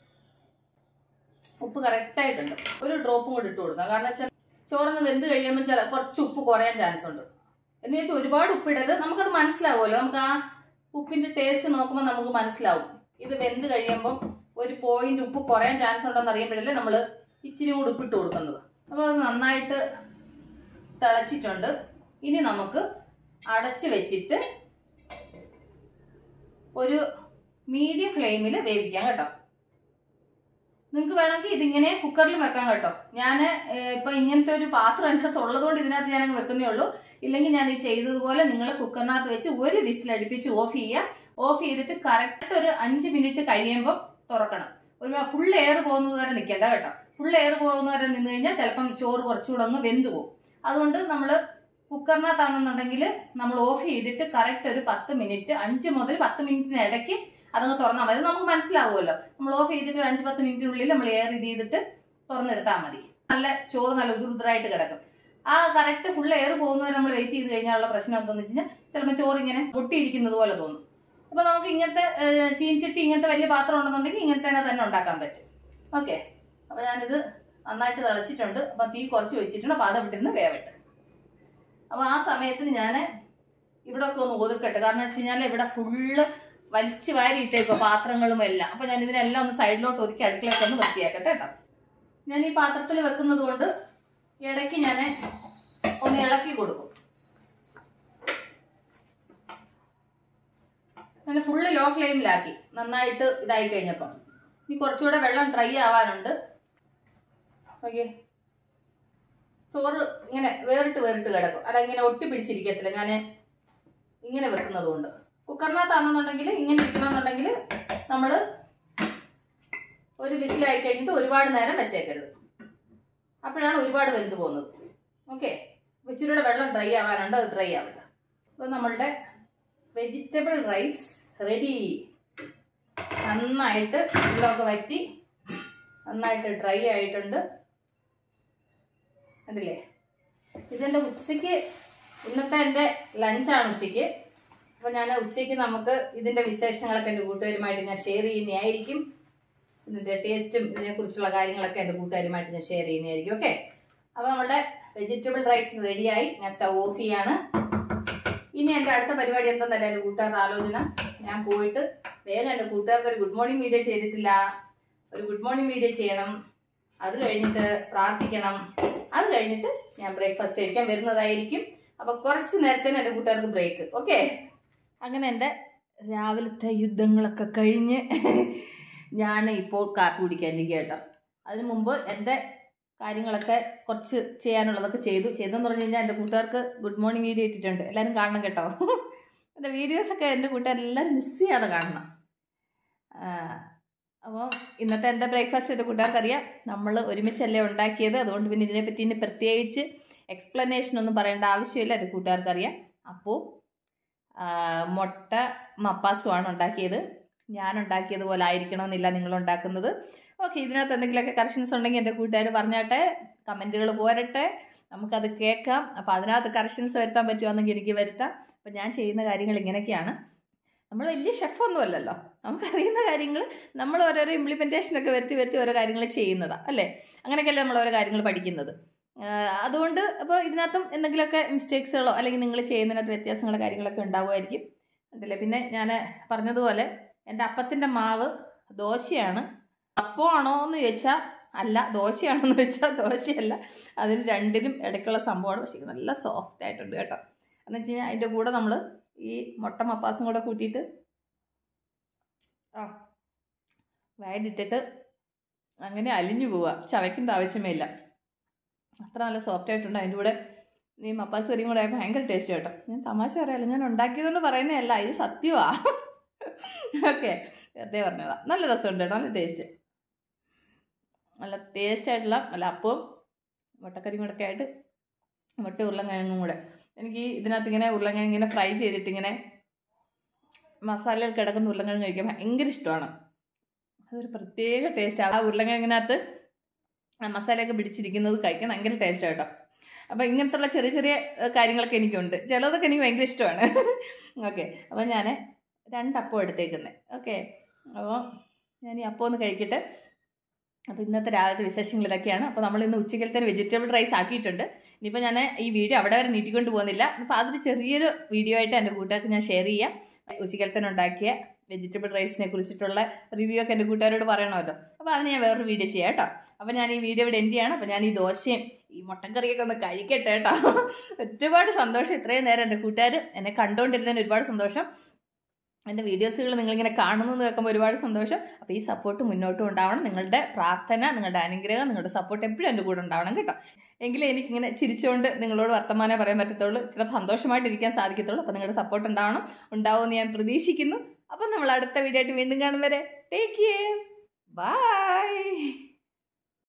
ഉപ്പ് കറക്റ്റായിട്ടുണ്ട് ഒരു ഡ്രോപ്പും കൂടി ഇട്ട് കൊടുക്കാം കാരണം വെച്ചാൽ ചോറൊന്ന് വെന്ത് കഴിയുമ്പോൾ ചില കുറച്ച് ഉപ്പ് കുറയാൻ ചാൻസ് ഉണ്ട് എന്ന് വെച്ചാൽ ഒരുപാട് ഉപ്പിടരുത് നമുക്കത് മനസ്സിലാവുമല്ലോ നമുക്ക് ആ ഉപ്പിന്റെ ടേസ്റ്റ് നോക്കുമ്പോൾ നമുക്ക് മനസ്സിലാവും ഇത് വെന്ത് കഴിയുമ്പോൾ ഒരു പോയിന്റ് ഉപ്പ് കുറയാൻ ചാൻസ് ഉണ്ടെന്ന് അറിയുമ്പോഴല്ലേ നമ്മൾ ഇച്ചിരി കൂടി ഉപ്പിട്ട് കൊടുക്കുന്നത് അപ്പോൾ അത് നന്നായിട്ട് തിളച്ചിട്ടുണ്ട് ഇനി നമുക്ക് അടച്ച് വെച്ചിട്ട് ഒരു മീഡിയം ഫ്ലെയിമിൽ വേവിക്കാം കേട്ടോ നിങ്ങൾക്ക് വേണമെങ്കിൽ ഇതിങ്ങനെ കുക്കറിൽ വെക്കാം കേട്ടോ ഞാൻ ഇപ്പൊ ഇങ്ങനത്തെ ഒരു പാത്രം എൻ്റെ അടുത്ത് ഉള്ളതുകൊണ്ട് ഇതിനകത്ത് ഞാൻ അങ്ങ് വെക്കുന്നേ ഉള്ളൂ ഇല്ലെങ്കിൽ ഞാൻ ഈ ചെയ്തതുപോലെ നിങ്ങൾ കുക്കറിനകത്ത് വെച്ച് ഒരു വിസിൽ അടുപ്പിച്ച് ഓഫ് ചെയ്യുക ഓഫ് ചെയ്തിട്ട് കറക്റ്റ് ഒരു അഞ്ച് മിനിറ്റ് കഴിയുമ്പോൾ തുറക്കണം ഒരു ഫുൾ എയർ പോകുന്നത് വരെ നിൽക്കണ്ട കേട്ടോ ഫുൾ എയർ പോകുന്ന വരെ നിന്ന് കഴിഞ്ഞാൽ ചിലപ്പം ചോറ് കുറച്ചുകൂടെ ഒന്ന് വെന്ത് പോകും അതുകൊണ്ട് നമ്മൾ കുക്കറിനകത്താണെന്നുണ്ടെങ്കിൽ നമ്മൾ ഓഫ് ചെയ്തിട്ട് കറക്റ്റ് ഒരു പത്ത് മിനിറ്റ് അഞ്ച് മുതൽ പത്ത് മിനിറ്റിന് ഇടയ്ക്ക് അതങ്ങ് തുറന്നാൽ മതി അത് നമുക്ക് മനസ്സിലാവുമല്ലോ നമ്മൾ ഓഫ് ചെയ്തിട്ട് ഒരു അഞ്ച് പത്ത് മിനിറ്റിനുള്ളിൽ നമ്മൾ എയർ ഇത് ചെയ്തിട്ട് തുറന്നെടുത്താൽ മതി നല്ല ചോറ് നല്ല ഉതിർുതിരായിട്ട് കിടക്കും ആ കറക്റ്റ് ഫുൾ എയർ പോകുന്നവരെ നമ്മൾ വെയിറ്റ് ചെയ്ത് കഴിഞ്ഞാലുള്ള പ്രശ്നം എന്താണെന്ന് വെച്ച് കഴിഞ്ഞാൽ ചിലപ്പോൾ ചോറ് ഇങ്ങനെ പൊട്ടിയിരിക്കുന്നത് പോലെ തോന്നും അപ്പോൾ നമുക്ക് ഇങ്ങനത്തെ ഏഹ്, ചീൻചട്ടി ഇങ്ങനത്തെ വലിയ പാത്രം ഉണ്ടെന്നുണ്ടെങ്കിൽ ഇങ്ങനത്തെ തന്നെ തന്നെ ഉണ്ടാക്കാൻ പറ്റും ഓക്കെ അപ്പോൾ ഞാനിത് നന്നായിട്ട് തിളച്ചിട്ടുണ്ട് അപ്പം തീ കുറച്ച് വെച്ചിട്ടുണ്ട് അപ്പോൾ അത് വിട്ടിരുന്ന് വേവട്ടെ അപ്പോൾ ആ സമയത്തിന് ഞാൻ ഇവിടെ ഒക്കെ ഒന്ന് ഒതുക്കട്ടെ കാരണം വെച്ച് കഴിഞ്ഞാൽ ഇവിടെ ഫുള്ള് വലിച്ചു വാരി ഇട്ടേക്കോ പാത്രങ്ങളും എല്ലാം അപ്പോൾ ഞാൻ ഇതിനെല്ലാം ഒന്ന് സൈഡിലോട്ട് ഒതുക്കി അടുക്കളയൊക്കെ ഒന്ന് വൃത്തിയാക്കട്ടെ കേട്ടോ ഞാൻ ഈ പാത്രത്തിൽ വെക്കുന്നത് കൊണ്ട് ഇടയ്ക്ക് ഞാൻ ഒന്ന് ഇളക്കി കൊടുക്കും ഞാൻ ഫുള്ള് ലോ ഫ്ലെയിമിലാക്കി നന്നായിട്ട് ഇതായി കഴിഞ്ഞപ്പം ഇനി കുറച്ചുകൂടെ വെള്ളം ഡ്രൈ ആവാനുണ്ട് ഓക്കെ ചോറ് ഇങ്ങനെ വേറിട്ട് വേറിട്ട് കിടക്കും അല്ല ഇങ്ങനെ ഒട്ടി പിടിച്ചിരിക്കത്തില്ല ഞാൻ ഇങ്ങനെ വെക്കുന്നത് കൊണ്ട് കുക്കറിനകത്താണെന്നുണ്ടെങ്കിൽ ഇങ്ങനെ ഇരിക്കണമെന്നുണ്ടെങ്കിൽ നമ്മൾ ഒരു വിസിലായി കഴിഞ്ഞിട്ട് ഒരുപാട് നേരം വെച്ചേക്കരുത് അപ്പോഴാണ് ഒരുപാട് വെന്ത് പോകുന്നത് ഓക്കെ ഇച്ചിരിയുടെ വെള്ളം ഡ്രൈ ആവാനുണ്ട് അത് ഡ്രൈ ആവട്ടെ അപ്പോൾ നമ്മളുടെ വെജിറ്റബിൾ റൈസ് റെഡി നന്നായിട്ട് വെള്ളമൊക്കെ വറ്റി നന്നായിട്ട് ഡ്രൈ ആയിട്ടുണ്ട് കണ്ടില്ലേ ഇതെൻ്റെ ഉച്ചയ്ക്ക് ഇന്നത്തെ എൻ്റെ ലഞ്ചാണ് ഉച്ചയ്ക്ക് അപ്പോൾ ഞാൻ ഉച്ചയ്ക്ക് നമുക്ക് ഇതിൻ്റെ വിശേഷങ്ങളൊക്കെ എൻ്റെ കൂട്ടുകാരുമായിട്ട് ഞാൻ ഷെയർ ചെയ്യുന്നതായിരിക്കും ഇതിൻ്റെ ടേസ്റ്റും ഇതിനെക്കുറിച്ചുള്ള കാര്യങ്ങളൊക്കെ എൻ്റെ കൂട്ടുകാരുമായിട്ട് ഞാൻ ഷെയർ ചെയ്യുന്നതായിരിക്കും ഓക്കെ അപ്പോൾ നമ്മുടെ വെജിറ്റബിൾ റൈസ് റെഡിയായി ഞാൻ സ്റ്റൗ ഓഫ് ചെയ്യാണ് ഇനി എൻ്റെ അടുത്ത പരിപാടി എന്തെന്നല്ല എൻ്റെ കൂട്ടുകാരുടെ ആലോചന ഞാൻ പോയിട്ട് വേഗം എൻ്റെ കൂട്ടുകാർക്ക് ഒരു ഗുഡ് മോർണിംഗ് വീഡിയോ ചെയ്തിട്ടില്ല ഒരു ഗുഡ് മോർണിംഗ് വീഡിയോ ചെയ്യണം അത് കഴിഞ്ഞിട്ട് പ്രാർത്ഥിക്കണം അത് കഴിഞ്ഞിട്ട് ഞാൻ ബ്രേക്ക്ഫാസ്റ്റ് കഴിക്കാൻ വരുന്നതായിരിക്കും അപ്പോൾ കുറച്ച് നേരത്തേന് എൻ്റെ കൂട്ടുകാർക്ക് ബ്രേക്ക് ഓക്കെ അങ്ങനെ എൻ്റെ രാവിലത്തെ യുദ്ധങ്ങളൊക്കെ കഴിഞ്ഞ് ഞാൻ ഇപ്പോൾ കാപ്പി കുടിക്കാൻ ഇരിക്കുക കേട്ടോ അതിന് മുമ്പ് എൻ്റെ കാര്യങ്ങളൊക്കെ കുറച്ച് ചെയ്യാനുള്ളതൊക്കെ ചെയ്തു ചെയ്തെന്ന് പറഞ്ഞു കഴിഞ്ഞാൽ എൻ്റെ കൂട്ടുകാർക്ക് ഗുഡ് മോർണിംഗ് വീഡിയോ ഇട്ടിട്ടുണ്ട് എല്ലാവരും കാണണം കേട്ടോ എൻ്റെ വീഡിയോസൊക്കെ എൻ്റെ കൂട്ടുകാരെല്ലാവരും മിസ് ചെയ്യാതെ കാണണം അപ്പോൾ ഇന്നത്തെ എൻ്റെ ബ്രേക്ക്ഫാസ്റ്റ് എൻ്റെ കൂട്ടുകാർക്ക് അറിയാം നമ്മൾ ഒരുമിച്ചല്ലേ ഉണ്ടാക്കിയത് അതുകൊണ്ട് പിന്നെ ഇതിനെപ്പറ്റി ഇനി പ്രത്യേകിച്ച് എക്സ്പ്ലനേഷൻ ഒന്നും പറയേണ്ട ആവശ്യമില്ല എൻ്റെ കൂട്ടുകാർക്ക് അറിയാം അപ്പോൾ മുട്ട മപ്പാസുമാണ് ഉണ്ടാക്കിയത് ഞാൻ ഉണ്ടാക്കിയതുപോലെ ആയിരിക്കണമെന്നില്ല നിങ്ങൾ ഉണ്ടാക്കുന്നത് ഓക്കെ ഇതിനകത്ത് എന്തെങ്കിലുമൊക്കെ കറക്ഷൻസ് ഉണ്ടെങ്കിൽ എൻ്റെ കൂട്ടുകാർ പറഞ്ഞാട്ടെ കമൻറ്റുകൾ പോരട്ടെ നമുക്കത് കേൾക്കാം അപ്പോൾ അതിനകത്ത് കറക്ഷൻസ് വരുത്താൻ പറ്റുവാണെങ്കിൽ എനിക്ക് വരുത്താം അപ്പോൾ ഞാൻ ചെയ്യുന്ന കാര്യങ്ങൾ ഇങ്ങനെയൊക്കെയാണ് നമ്മൾ വലിയ ഷെഫൊന്നും അല്ലല്ലോ നമുക്കറിയുന്ന കാര്യങ്ങൾ നമ്മൾ ഓരോരോ ഇംപ്ലിമെൻറ്റേഷനൊക്കെ വരുത്തി വരുത്തി ഓരോ കാര്യങ്ങൾ ചെയ്യുന്നതാണ് അല്ലേ അങ്ങനെയൊക്കെയല്ലേ നമ്മൾ ഓരോ കാര്യങ്ങൾ പഠിക്കുന്നത് ആഹ് അതുകൊണ്ട് അപ്പോൾ ഇതിനകത്തും എന്തെങ്കിലുമൊക്കെ മിസ്റ്റേക്സുകളോ അല്ലെങ്കിൽ നിങ്ങൾ ചെയ്യുന്നതിനകത്ത് വ്യത്യാസങ്ങളോ കാര്യങ്ങളൊക്കെ ഉണ്ടാവുമായിരിക്കും ഉണ്ടല്ലേ പിന്നെ ഞാൻ പറഞ്ഞതുപോലെ എൻ്റെ അപ്പത്തിൻ്റെ മാവ് ദോശയാണ് അപ്പമാണോ എന്ന് ചോദിച്ചാൽ അല്ല ദോശയാണോ എന്ന് ചോദിച്ചാൽ ദോശയല്ല അതിന് രണ്ടിനും ഇടയ്ക്കുള്ള സംഭവമാണ് പക്ഷേ ഇത് നല്ല സോഫ്റ്റ് ആയിട്ടുണ്ട് കേട്ടോ എന്ന് വെച്ച് കഴിഞ്ഞാൽ അതിൻ്റെ കൂടെ നമ്മൾ ഈ മുട്ട മപ്പാസും കൂടെ കൂട്ടിയിട്ട് ആ വയലിട്ടിട്ട് അങ്ങനെ അലിഞ്ഞു പോവുക ചവയ്ക്കേണ്ട ആവശ്യമേ ഇല്ല അത്ര നല്ല സോഫ്റ്റ് ആയിട്ടുണ്ട് അതിൻ്റെ കൂടെ ഈ മപ്പാസ് കറിയും കൂടെ ആയപ്പോൾ ഭയങ്കര ടേസ്റ്റ് കേട്ടോ ഞാൻ തമാശ പറയാമല്ലോ ഞാൻ ഉണ്ടാക്കിയതുകൊണ്ട് പറയുന്നതല്ല ഇത് സത്യമാ ഓക്കെ വെറുതെ പറഞ്ഞതാ നല്ല രസമുണ്ട് കേട്ടോ നല്ല ടേസ്റ്റ് നല്ല ടേസ്റ്റ് ആയിട്ടുള്ള നല്ല അപ്പവും മുട്ടക്കറിയും കൂടെ ഒക്കെ ആയിട്ട് മുട്ട ഉരുളക്കിഴങ്ങും കൂടെ എനിക്ക് ഈ ഇതിനകത്ത് ഇങ്ങനെ ഉരുളക്കിഴങ്ങ് ഇങ്ങനെ ഫ്രൈ ചെയ്തിട്ട് ഇങ്ങനെ മസാലയിൽ കിടക്കുന്ന ഉരുളക്കിഴങ്ങ് കഴിക്കാൻ ഭയങ്കര ഇഷ്ടമാണ് അതൊരു പ്രത്യേക ടേസ്റ്റ് ആ ഉരുളക്കിഴങ്ങിനകത്ത് ആ മസാലയൊക്കെ പിടിച്ചിരിക്കുന്നത് കഴിക്കാൻ ഭയങ്കര ടേസ്റ്റ് കേട്ടോ അപ്പോൾ ഇങ്ങനത്തുള്ള ചെറിയ ചെറിയ ഏഹ്, കാര്യങ്ങളൊക്കെ എനിക്കുണ്ട് ചിലതൊക്കെ എനിക്ക് ഭയങ്കര ഇഷ്ടമാണ് ഓക്കെ അപ്പോൾ ഞാൻ രണ്ടപ്പം എടുത്തേക്കുന്നത് ഓക്കെ അപ്പോൾ ഞാൻ ഈ അപ്പം ഒന്ന് കഴിക്കട്ടെ അപ്പോൾ ഇന്നത്തെ രാവിലത്തെ വിശേഷങ്ങൾ ഇതൊക്കെയാണ് അപ്പോൾ നമ്മൾ ഇന്ന് ഉച്ചക്കലത്തെ വെജിറ്റബിൾ റൈസ് ആക്കിയിട്ടുണ്ട് ഇനിയിപ്പോൾ ഞാൻ ഈ വീഡിയോ അവിടെ വരെ നീട്ടിക്കൊണ്ട് പോകുന്നില്ല അപ്പോൾ അതൊരു ചെറിയൊരു വീഡിയോ ആയിട്ട് എൻ്റെ കൂട്ടുകാർക്ക് ഞാൻ ഷെയർ ചെയ്യാം ഉച്ചക്കലത്തിന് ഉണ്ടാക്കിയ വെജിറ്റബിൾ റൈസിനെ കുറിച്ചിട്ടുള്ള റിവ്യൂ ഒക്കെ എൻ്റെ കൂട്ടുകാരോട് പറയണമല്ലോ അപ്പോൾ അതിന് ഞാൻ വേറൊരു വീഡിയോ ചെയ്യാം കേട്ടോ അപ്പോൾ ഞാൻ ഈ വീഡിയോ ഇവിടെ എൻഡ് ചെയ്യണം അപ്പോൾ ഞാൻ ഈ ദോശയും ഈ മുട്ടക്കറിയൊക്കെ ഒന്ന് കഴിക്കട്ടെ കേട്ടോ ഒരുപാട് സന്തോഷം ഇത്രയും നേരം എൻ്റെ കൂട്ടുകാർ എന്നെ കണ്ടുകൊണ്ടിരുന്നതിന് ഒരുപാട് സന്തോഷം എൻ്റെ വീഡിയോസുകൾ നിങ്ങളിങ്ങനെ കാണുന്നു എന്ന് കേൾക്കുമ്പോൾ ഒരുപാട് സന്തോഷം അപ്പോൾ ഈ സപ്പോർട്ട് മുന്നോട്ടും ഉണ്ടാവണം നിങ്ങളുടെ പ്രാർത്ഥന നിങ്ങളുടെ അനുഗ്രഹം നിങ്ങളുടെ സപ്പോർട്ട് എപ്പോഴും എൻ്റെ കൂടെ ഉണ്ടാവണം കേട്ടോ എങ്കിലേ എനിക്കിങ്ങനെ ചിരിച്ചുകൊണ്ട് നിങ്ങളോട് വർത്തമാനം പറയാൻ പറ്റത്തുള്ളൂ ഇത്ര സന്തോഷമായിട്ടിരിക്കാൻ സാധിക്കത്തുള്ളൂ അപ്പോൾ നിങ്ങളുടെ സപ്പോർട്ട് ഉണ്ടാവണം ഉണ്ടാവുമെന്ന് ഞാൻ പ്രതീക്ഷിക്കുന്നു അപ്പോൾ നമ്മൾ അടുത്ത വീഡിയോ ആയിട്ട് വീണ്ടും കാണും വരെ ടേക്ക് കെയർ ബൈ